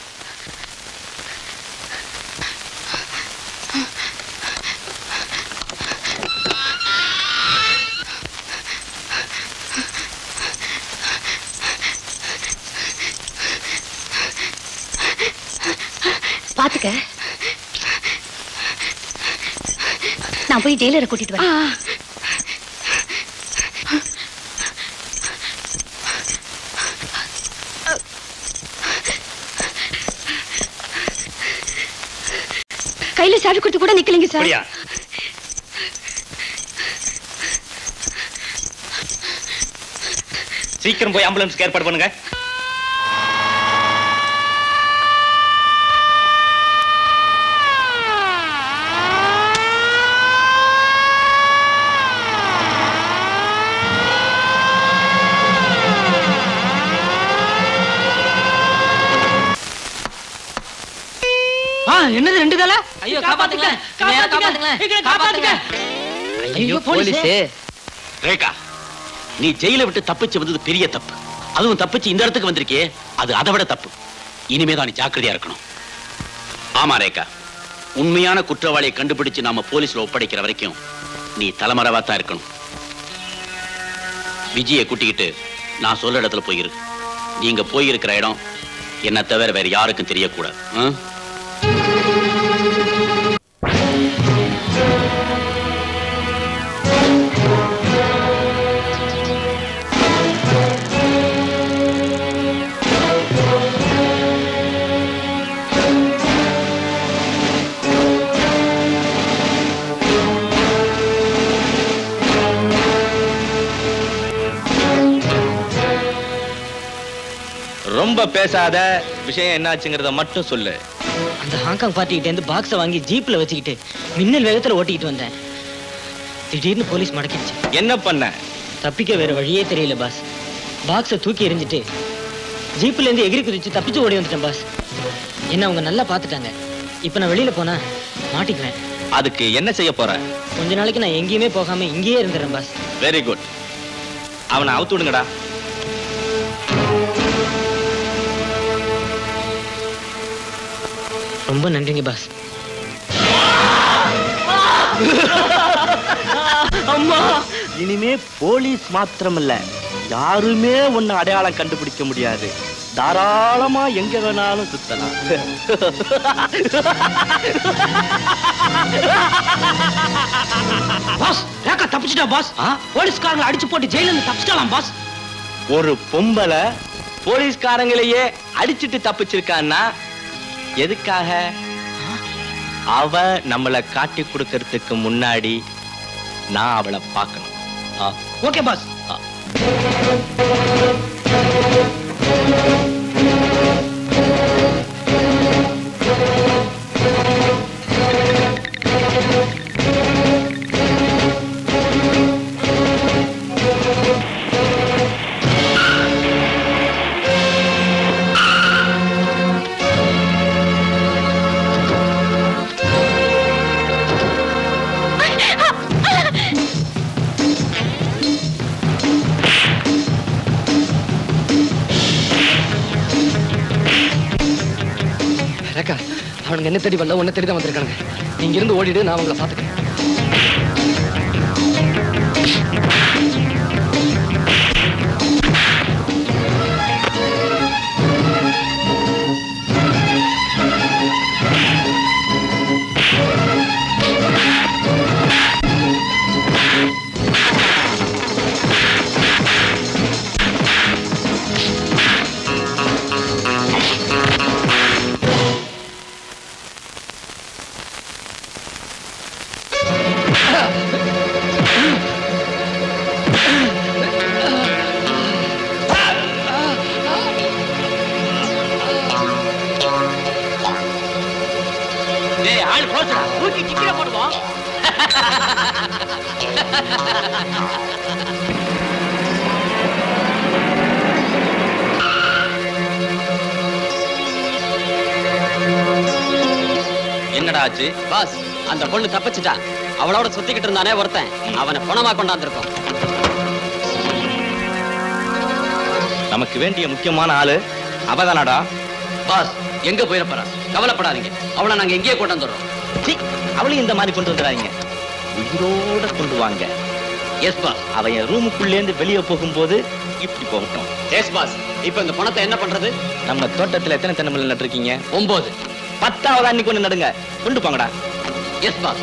பாத்துக்க நான் போய் ஜெயிலரை கூட்டிட்டு வரேன் கையில சாவி கொடுத்து கூட நிக்கலைங்க சார் அப்படியா சீக்கிரம் போய் ஆம்புலன்ஸ்க்கு ஏற்பாடு பண்ணுங்க ஆ என்னது ரெண்டு தலை ஐயோ காப்பாத்துங்க காப்பாத்துங்க எங்களை காப்பாத்துங்க ஐயோ போலீஸே ரேகா நீ ஜெயில விட்டு தப்பிச்சு வந்தது பெரிய தப்பு அதுவும் தப்பிச்சு இந்த இடத்துக்கு வந்திருக்கே அது அதை விட தப்பு இனிமே தான் நீ ஜாக்கிரதையா இருக்கணும் ஆமா ரேகா உண்மையான குற்றவாளியை கண்டுபிடிச்சு நாம போலீஸ்ல ஒப்படைக்கிற வரைக்கும் நீ தலைமறைவா தான் இருக்கணும் விஜயை கூட்டிக்கிட்டு நான் சொல்ற இடத்துல போயிரு நீங்க போயிருக்கிற இடம் என்ன தவிர வேற யாருக்கும் தெரியக்கூடாது ஆ? ரொம்ப பேசாத விஷயம் என்னாச்சுங்கிறத மட்டும் சொல்லு அந்த ஹாங்காங் பார்ட்டிகிட்ட இருந்து பாக்ஸை வாங்கி ஜீப்ல வச்சுக்கிட்டு மின்னல் வேகத்துல ஓட்டிக்கிட்டு வந்தேன் திடீர்னு போலீஸ் மடக்கிடுச்சு என்ன பண்ண தப்பிக்க வேற வழியே தெரியல பாஸ் பாக்ஸை தூக்கி எறிஞ்சிட்டு ஜீப்ல இருந்து எகிரி குதிச்சு தப்பிச்சு ஓடி வந்துட்டேன் பாஸ் என்ன அவங்க நல்லா பார்த்துட்டாங்க இப்போ நான் வெளியில போனா மாட்டிக்குவேன் அதுக்கு என்ன செய்ய போற கொஞ்ச நாளைக்கு நான் எங்கேயுமே போகாம இங்கேயே இருந்துடுறேன் பாஸ் வெரி குட் அவனை அவுத்து விடுங்கடா ரொம்ப நன்றிங்க பாஸ் அம்மா இனிமே போலீஸ் மாத்திரமல்ல யாருமே உன்னை அடையாளம் கண்டுபிடிக்க முடியாது தாராளமா எங்க வேணாலும் சுத்தலாம் பாஸ் ரேகா தப்பிச்சிட்டா பாஸ் போலீஸ்காரங்களை அடிச்சு போட்டு ஜெயில இருந்து தப்பிச்சிட்டாலாம் பாஸ் ஒரு பொம்பளை போலீஸ்காரங்களையே அடிச்சிட்டு தப்பிச்சிருக்கான்னா எதுக்காக அவ நம்மளை காட்டி கொடுக்கறதுக்கு முன்னாடி நான் அவளை பார்க்கணும் ஓகே பாஸ் ரேக்கா அவனுங்க என்ன தேடி வரல உன்னை தேடி தான் வந்திருக்கானுங்க நீங்க இருந்து ஓடிடு நான் அவங்கள பாத்துக்கிறேன் டேய் ஆள் க்ளோஸ்டா தூக்கி கிக்கில போடுவோம் என்னடா ஆச்சு பாஸ் அந்த பொண்ணு தப்பிச்சிட்டா அவளோட சுத்திக்கிட்டு இருந்தானே ஒருத்தன் அவனை பணமா கொண்டாந்துருக்கோம் நமக்கு வேண்டிய முக்கியமான ஆளு அவதானடா பாஸ் எங்க போயிட போறா கவலைப்படாதீங்க அவளை நாங்க எங்கேயே கொண்டு வந்துடுறோம் சீ, அவளையும் இந்த மாதிரி கொண்டு வந்துடாதீங்க உயிரோட கொண்டு வாங்க எஸ் பாஸ் அவன் என் ரூமுக்குள்ளேருந்து வெளியே போகும்போது இப்படி போகட்டும் எஸ் பாஸ் இப்போ இந்த பணத்தை என்ன பண்றது நம்ம தோட்டத்துல எத்தனை தென்னமல்லி நட்டிருக்கீங்க ஒன்பது பத்தாவது அன்னைக்கு ஒண்ணு நடுங்க கொண்டு போங்கடா எஸ் பாஸ்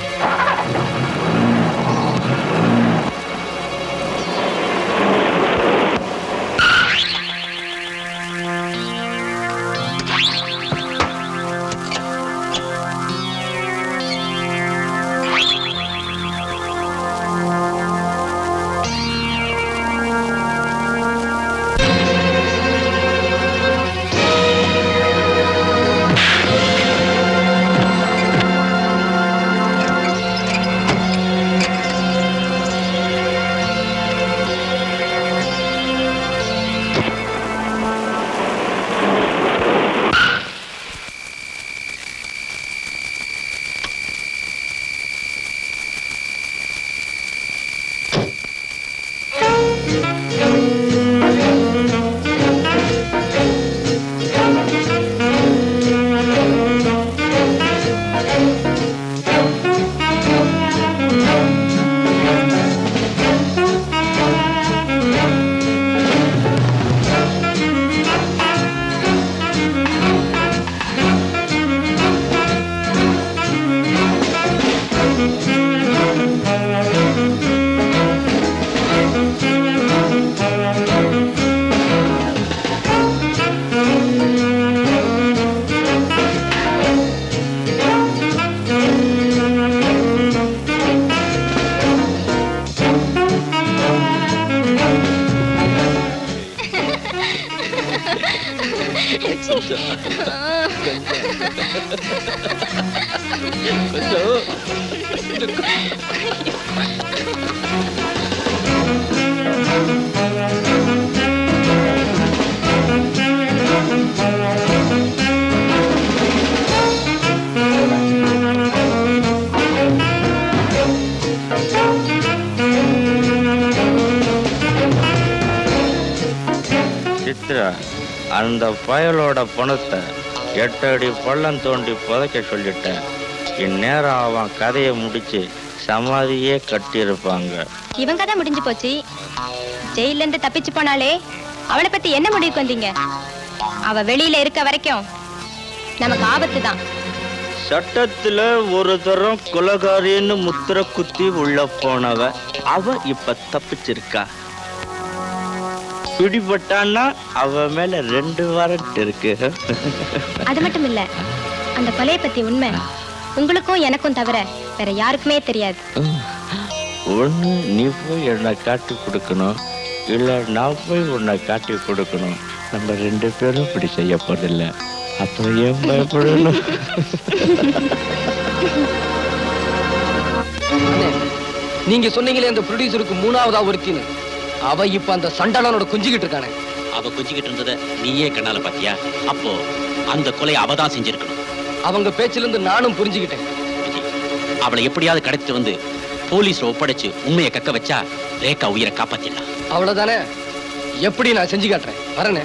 சித்ரா அந்த பயலோட பணத்தை எட்டு அடி பள்ளம் தோண்டி புதைக்க சொல்லிட்டேன் இந்நேரம் அவன் கதையை முடிச்சு சமாதியே கட்டியிருப்பாங்க இவன் கதை முடிஞ்சு போச்சு ஜெயில இருந்து தப்பிச்சு போனாலே அவளை பத்தி என்ன முடிவுக்கு வந்தீங்க அவ வெளியில இருக்க வரைக்கும் நமக்கு ஆபத்து தான் சட்டத்துல ஒரு தரம் குலகாரின்னு முத்திர குத்தி உள்ள போனவ அவ இப்ப தப்பிச்சிருக்கா பிடிபட்டான்னா அவ மேல ரெண்டு வாரண்ட் இருக்கு அது மட்டும் இல்ல அந்த கொலையை பத்தி உண்மை உங்களுக்கும் எனக்கும் தவிர வேற யாருக்குமே தெரியாது ஒண்ணு நீ போய் என்னை காட்டி கொடுக்கணும் இல்ல நான் போய் உன்னை காட்டி கொடுக்கணும் நம்ம ரெண்டு பேரும் இப்படி செய்ய போறதில்ல அப்புறம் ஏன் பயப்படணும் அண்ணே, நீங்க சொன்னீங்களே அந்த ப்ரொடியூசருக்கு மூணாவதா ஒருத்தின்னு அவ இப்ப அந்த சண்டாளனோட குஞ்சிக்கிட்டு இருக்கானே அவ கொஞ்சிக்கிட்டு இருந்தத நீயே கண்ணால பாத்தியா அப்போ அந்த கொலை அவதான் செஞ்சிருக்கணும் அவங்க பேச்சுல இருந்து நானும் புரிஞ்சுக்கிட்டேன் அவளை எப்படியாவது கடத்திட்டு வந்து போலீஸ்ல ஒப்படைச்சு உண்மையை கக்க வச்சா ரேகா உயிரை காப்பாத்திடலாம் அவ்வளவுதானே எப்படி நான் செஞ்சு காட்டுறேன் வரேனே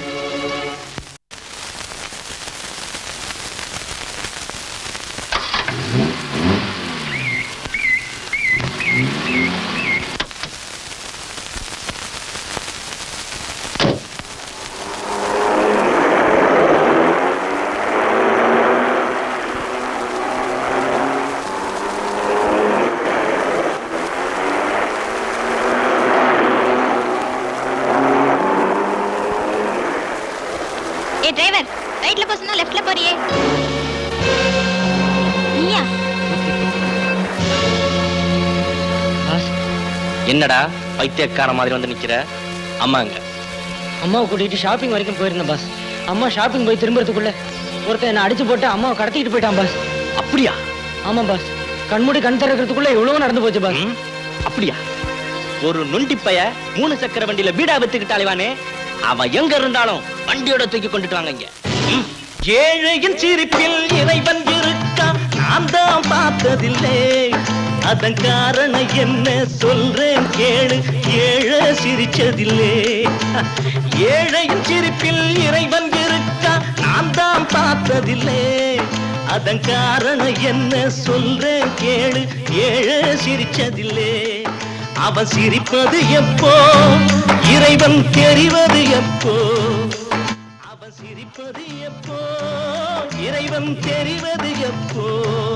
ஏ டிரைவர் ரைட்ல போ சொன்னா லெஃப்ட்ல போறியே நீயா என்னடா பைத்தியக்கார மாதிரி வந்து நிக்கிற அம்மாங்க அம்மாவை கூட்டிட்டு ஷாப்பிங் வரைக்கும் போயிருந்தேன் பாஸ் அம்மா ஷாப்பிங் போய் திரும்புறதுக்குள்ள ஒருத்தன் என்ன அடிச்சு போட்டு அம்மாவை கடத்திட்டு போயிட்டான் பாஸ் அப்படியா ஆமா பாஸ் கண்மூடி கண் திறக்கிறதுக்குள்ள எவ்வளவு நடந்து போச்சு பாஸ் அப்படியா ஒரு நொண்டி பைய மூணு சக்கர வண்டியில வீடா வித்துக்கிட்டு அலைவானே அவன் எங்க இருந்தாலும் வண்டியோட தூக்கி கொண்டுட்டு வாங்க இங்க ம். ஏழையின் சிரிப்பில் இறைவன் இருக்கா நான் தான் பார்த்ததில்லை அதன் காரணம் என்ன சொல்றேன் கேளு ஏழை சிரிச்சதில்லை ஏழையின் சிரிப்பில் இறைவன் இருக்கா நான் தான் பார்த்ததில்லை அதன் காரணம் என்ன சொல்றேன் கேளு ஏழை சிரிச்சதில்லை அவன் சிரிப்பது எப்போ இறைவன் தெரிவது எப்போ அவன் சிரிப்பது எப்போ இறைவன் தெரிவது எப்போ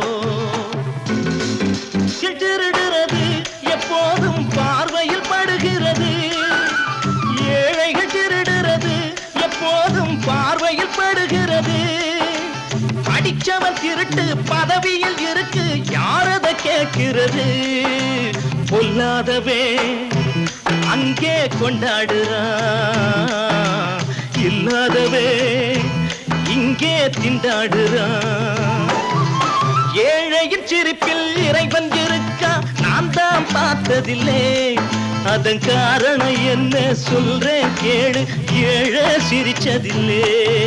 திருடுறது எப்போதும் பார்வையில் படுகிறது ஏழைகள் திருடுறது எப்போதும் பார்வையில் படுகிறது படிச்சவன் திருட்டு பதவியில் இருக்கு யாரத கேட்கிறது பொல்லாதவே அங்கே கொண்டாடுறான் இல்லாதவே இங்கே திண்டாடுறான் ஏழையின் சிரிப்பில் இறைவன் இருக்கா நான் தான் பார்த்ததில்லை அதன் காரணம் என்ன சொல்றேன் கேளு ஏழை சிரிச்சதில்லை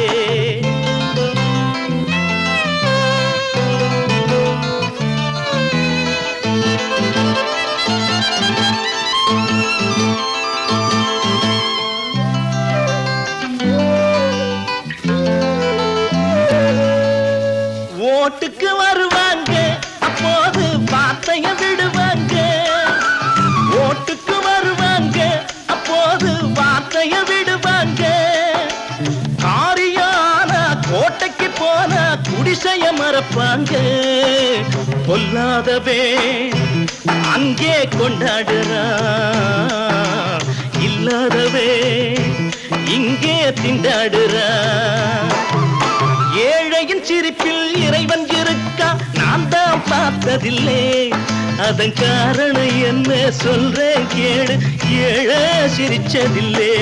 ஓட்டுக்கு வருவாங்க அப்போது வார்த்தைய விடுவாங்க ஓட்டுக்கு வருவாங்க அப்போது வார்த்தைய விடுவாங்க காரியான கோட்டைக்கு போன குடிசைய மறப்பாங்க பொல்லாதவே அங்கே கொண்டாடுறான் இல்லாதவே இங்கே திண்டாடுறான் ஏழையின் சிரிப்பில் இறைவன் இருக்கா நான் தான் பார்த்ததில்லை அதன் காரணம் என்ன சொல்றேன் கேளு ஏழை சிரிச்சதில்லை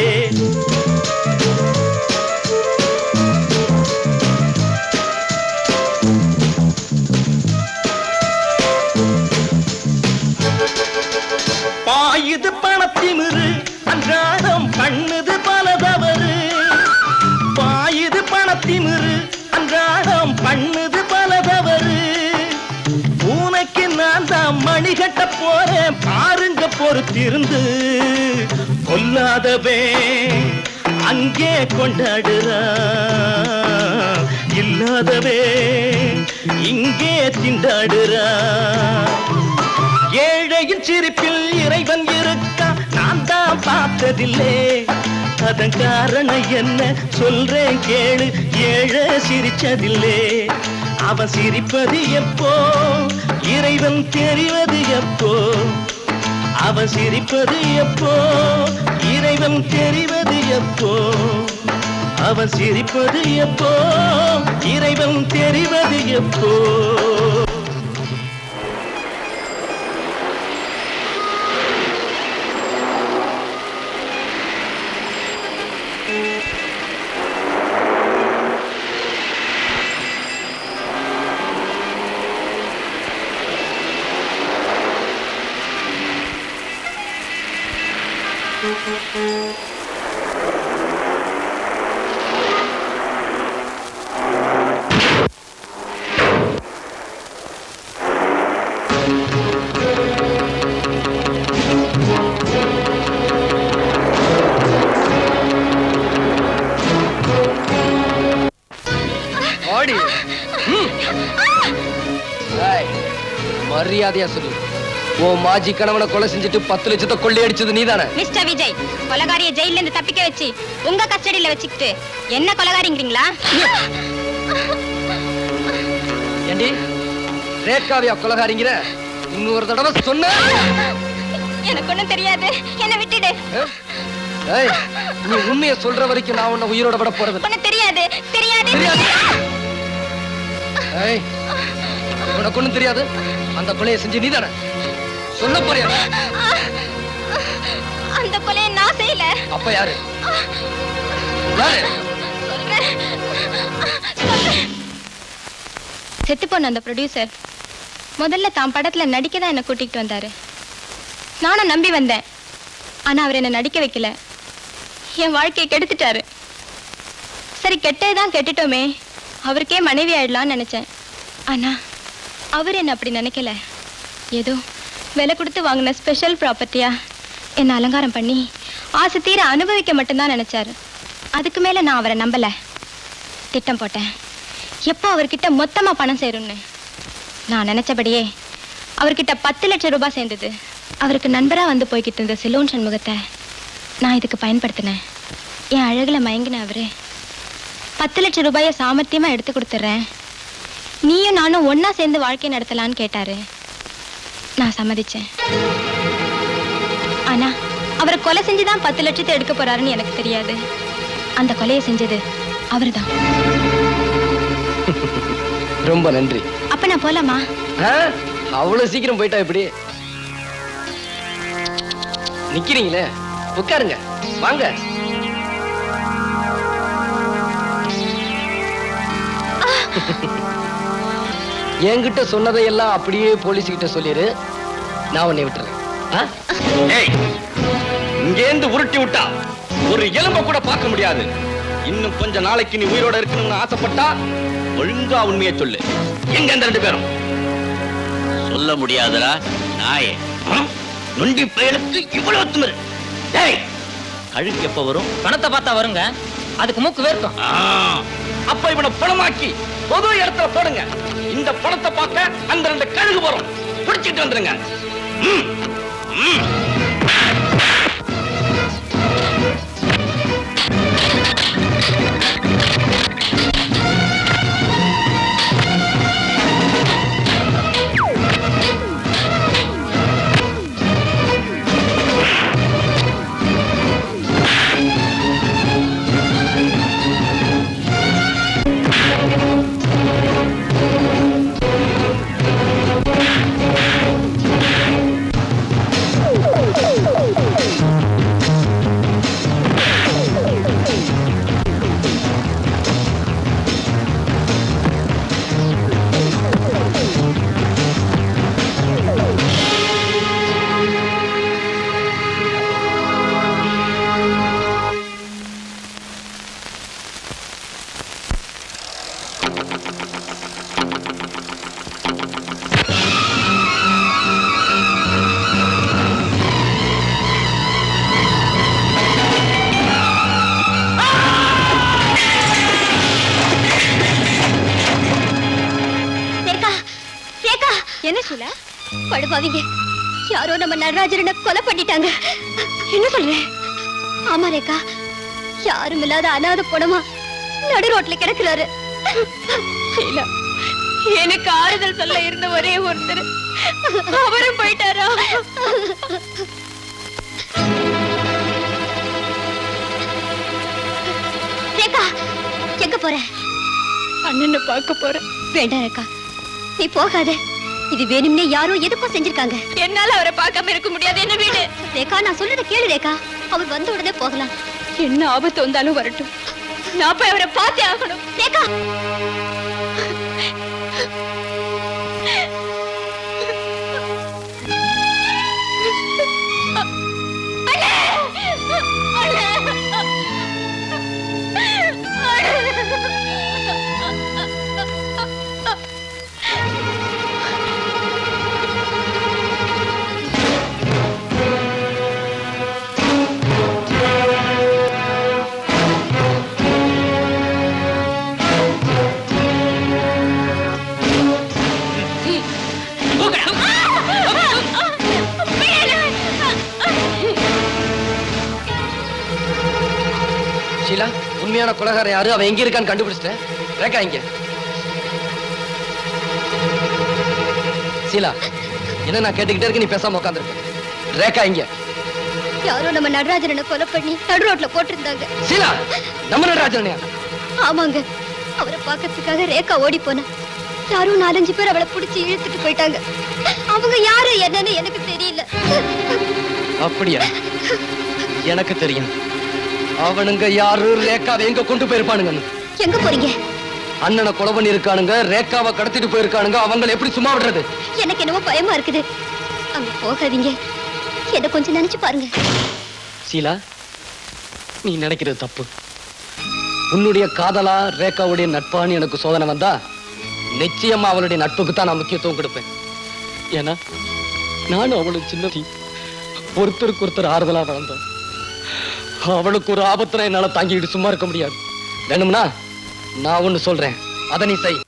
பாயுது பணத்திமிரு அன்றாடம் பண்ணுது பல தவறு பாயுது பணத்திமிரு அன்றாடம் பண்ணுது பல தவறு பூனைக்கு நான் தான் மணி கட்ட போறேன் பாருங்க பொறுத்திருந்து கொல்லாதவே அங்கே கொண்டாடுறான் இல்லாதவே இங்கே திண்டாடுறான் ஏழையின் சிரிப்பில் இறைவன் இருக்கா நான் தான் பார்த்ததில்லை அதன் காரணம் என்ன சொல்றேன் கேளு ஏழை சிரிச்சதில்லை அவன் சிரிப்பது எப்போ இறைவன் தெரிவது எப்போ அவன் சிரிப்பது எப்போ இறைவன் தெரிவது எப்போ அவன் சிரிப்பது எப்போ இறைவன் தெரிவது எப்போ ஆடி ம். ஏய், மரியாதையா சொல்லு உன் மாஜி கணவனை கொலை செஞ்சுட்டு பத்து லட்சத்தை கொள்ளையடிச்சது நீதானே மிஸ்டர் விஜய் கொலகாரிய ஜெயில இருந்து தப்பிக்க வச்சு உங்க கஸ்டடியில வச்சுக்கிட்டு என்ன கொலகாரிங்கிறீங்களா ஏண்டி ரேகாவியா கொலகாரிங்கிற இன்னொரு தடவை சொன்ன எனக்கு ஒண்ணும் தெரியாது என்ன விட்டுடு ஏய் நீ உண்மையை சொல்ற வரைக்கும் நான் உன்னை உயிரோட விட போறது ஒண்ணும் தெரியாது தெரியாது ஏய் உனக்கு ஒண்ணும் தெரியாது அந்த கொலையை செஞ்சு நீதானே சொல்ல போறியா அந்த கொலையை நான் செய்யல அப்ப யாரு யாரு செத்து போன அந்த ப்ரொடியூசர் முதல்ல தான் படத்துல நடிக்க தான் என்ன கூட்டிகிட்டு வந்தாரு நானும் நம்பி வந்தேன் ஆனா அவர் என்ன நடிக்க வைக்கல என் வாழ்க்கையை கெடுத்துட்டாரு சரி கெட்டதுதான் கெட்டுட்டோமே அவருக்கே மனைவி ஆயிடலாம்னு நினைச்சேன் ஆனா அவர் என்ன அப்படி நினைக்கல ஏதோ விலை கொடுத்து வாங்கின ஸ்பெஷல் ப்ராப்பர்ட்டியா என்ன அலங்காரம் பண்ணி ஆசை தீர அனுபவிக்க மட்டும்தான் நினைச்சாரு அதுக்கு மேல நான் அவரை நம்பல திட்டம் போட்டேன் எப்போ அவர்கிட்ட மொத்தமா பணம் சேரும்னு நான் நினைச்சபடியே அவர்கிட்ட பத்து லட்சம் ரூபாய் சேர்ந்தது அவருக்கு நண்பரா வந்து போய்கிட்டு இருந்த சிலோன் சண்முகத்தை நான் இதுக்கு பயன்படுத்தினேன் என் அழகுல மயங்கின அவரு பத்து லட்சம் ரூபாயை சாமர்த்தியமா எடுத்து கொடுத்துட்றேன் நீயும் நானும் ஒண்ணா சேர்ந்து வாழ்க்கை நடத்தலான்னு கேட்டாரு நான் சம்மதிச்சேன் ஆனா அவரை கொலை செஞ்சுதான் பத்து லட்சத்தை எடுக்க போறாருன்னு எனக்கு தெரியாது அந்த கொலையை செஞ்சது அவர்தான் ரொம்ப நன்றி அப்ப நான் போலாமா ஆ? அவ்வளவு சீக்கிரம் போயிட்டா எப்படி நிக்கிறீங்களே உட்காருங்க வாங்க என்கிட்ட சொன்னதையெல்லாம் அப்படியே போலீஸ் கிட்ட சொல்லிரு நான் உன்னை விட்டுறேன் ஆ? ஏய் இங்கேந்து உருட்டி விட்டா ஒரு எலும்ப கூட பார்க்க முடியாது இன்னும் கொஞ்ச நாளைக்கு நீ உயிரோட இருக்கணும்னு ஆசைப்பட்டா ஒழுங்கா உண்மையை சொல்லு எங்க இந்த ரெண்டு பேரும் சொல்ல முடியாதடா நாயே நொண்டி பயலுக்கு இவ்வளவு திமிரு டேய் கழுக்கு எப்ப வரும் பணத்தை பார்த்தா வருங்க அதுக்கு மூக்கு வேர்க்கும் அப்ப இவனை பணமாக்கி பொது இடத்துல போடுங்க இந்த பணத்தை பார்க்க அந்த ரெண்டு கழுகு வரும் பிடிச்சிட்டு வந்துருங்க ம், ம். ரேகா ரேகா என்ன சொல்ல படுபாவீங்க யாரோ நம்ம நடராஜரனை கொலை பண்ணிட்டாங்க என்ன சொல்ற ஆமா ரேகா யாரும் இல்லாத அனாதை படமா நடு ரோட்ல கிடக்குறாரு இல்ல எனக்கு ஆறுதல் சொல்ல இருந்த ஒரே ஒருத்தர் அவரும் போயிட்டாரா ரேகா எங்க போற அண்ணனை பார்க்க போறேன் வேண்டாம் ரேகா நீ போகாத இது வேணும்னே யாரோ எதுக்கும் செஞ்சிருக்காங்க என்னால அவரை பார்க்காம இருக்க முடியாது என்ன வீடு ரேகா நான் சொல்றத கேளு ரேகா அவர் வந்த உடனே போகலாம் என்ன ஆபத்து வந்தாலும் வரட்டும் நான் போய் அவரை பார்த்தே ஆகணும் ரேகா அண்ணே! உண்மையான கொலகாரன் யாரு அவன் எங்க இருக்கான்னு கண்டுபிடிச்சிட்டேன் ரேக்கா இங்க சீலா என்ன நான் கேட்டுக்கிட்டே இருக்கு நீ பேசாம உட்காந்துருக்க ரேக்கா இங்க யாரோ நம்ம நடராஜனை கொலை பண்ணி நடு ரோட்ல போட்டிருந்தாங்க சீலா நம்ம நடராஜனையா ஆமாங்க அவரை பார்க்கறதுக்காக ரேகா ஓடி போனா யாரும் நாலஞ்சு பேர் அவளை பிடிச்சி இழுத்துட்டு போயிட்டாங்க அவங்க யாரு என்னன்னு எனக்கு தெரியல அப்படியா எனக்கு தெரியும் அவனுங்க யாரு ரேக்காவை எங்க கொண்டு போயிருப்பானுங்கன்னு எங்க போறீங்க அண்ணனை கொலை பண்ணி இருக்கானுங்க ரேக்காவை கடத்திட்டு போயிருக்கானுங்க அவங்களை எப்படி சும்மா விடுறது எனக்கு என்னமோ பயமா இருக்குது அங்க போகாதீங்க என்ன கொஞ்சம் நினைச்சு பாருங்க சீலா நீ நினைக்கிறது தப்பு உன்னுடைய காதலா ரேகாவுடைய நட்பான்னு எனக்கு சோதனை வந்தா நிச்சயமா அவளுடைய நட்புக்கு தான் நான் முக்கியத்துவம் கொடுப்பேன் ஏன்னா நானும் அவளும் சின்னதி ஒருத்தருக்கு ஒருத்தர் ஆறுதலா வளர்ந்தோம் அவளுக்கு ஒரு ஆபத்துல என்னால தாங்கிட்டு சும்மா இருக்க முடியாது வேணும்னா நான் ஒண்ணு சொல்றேன் அதை நீ செய்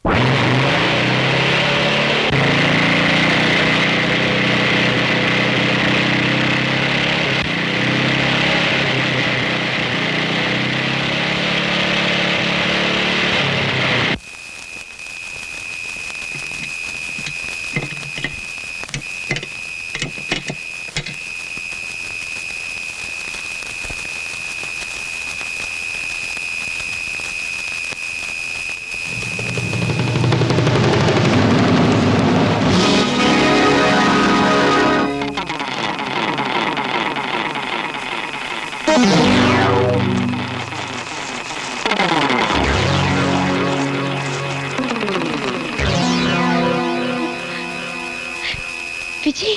விஜய்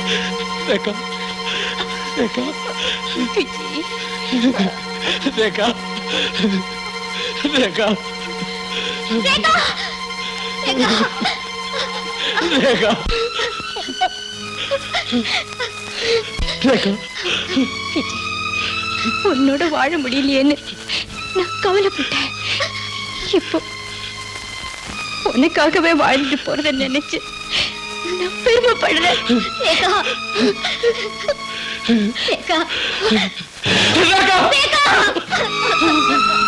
ரேகா ரேகா ரேகா ரேகா ரேகா ரேகா உன்னோட வாழ முடியலையேன்னு நான் கவலைப்பட்டேன் இப்போ உனக்காகவே வாழ்ந்துட்டு போறத நினைச்சு நான் பெருமைப்படுறேன் ரேகா ரேகா ரேகா ரேகா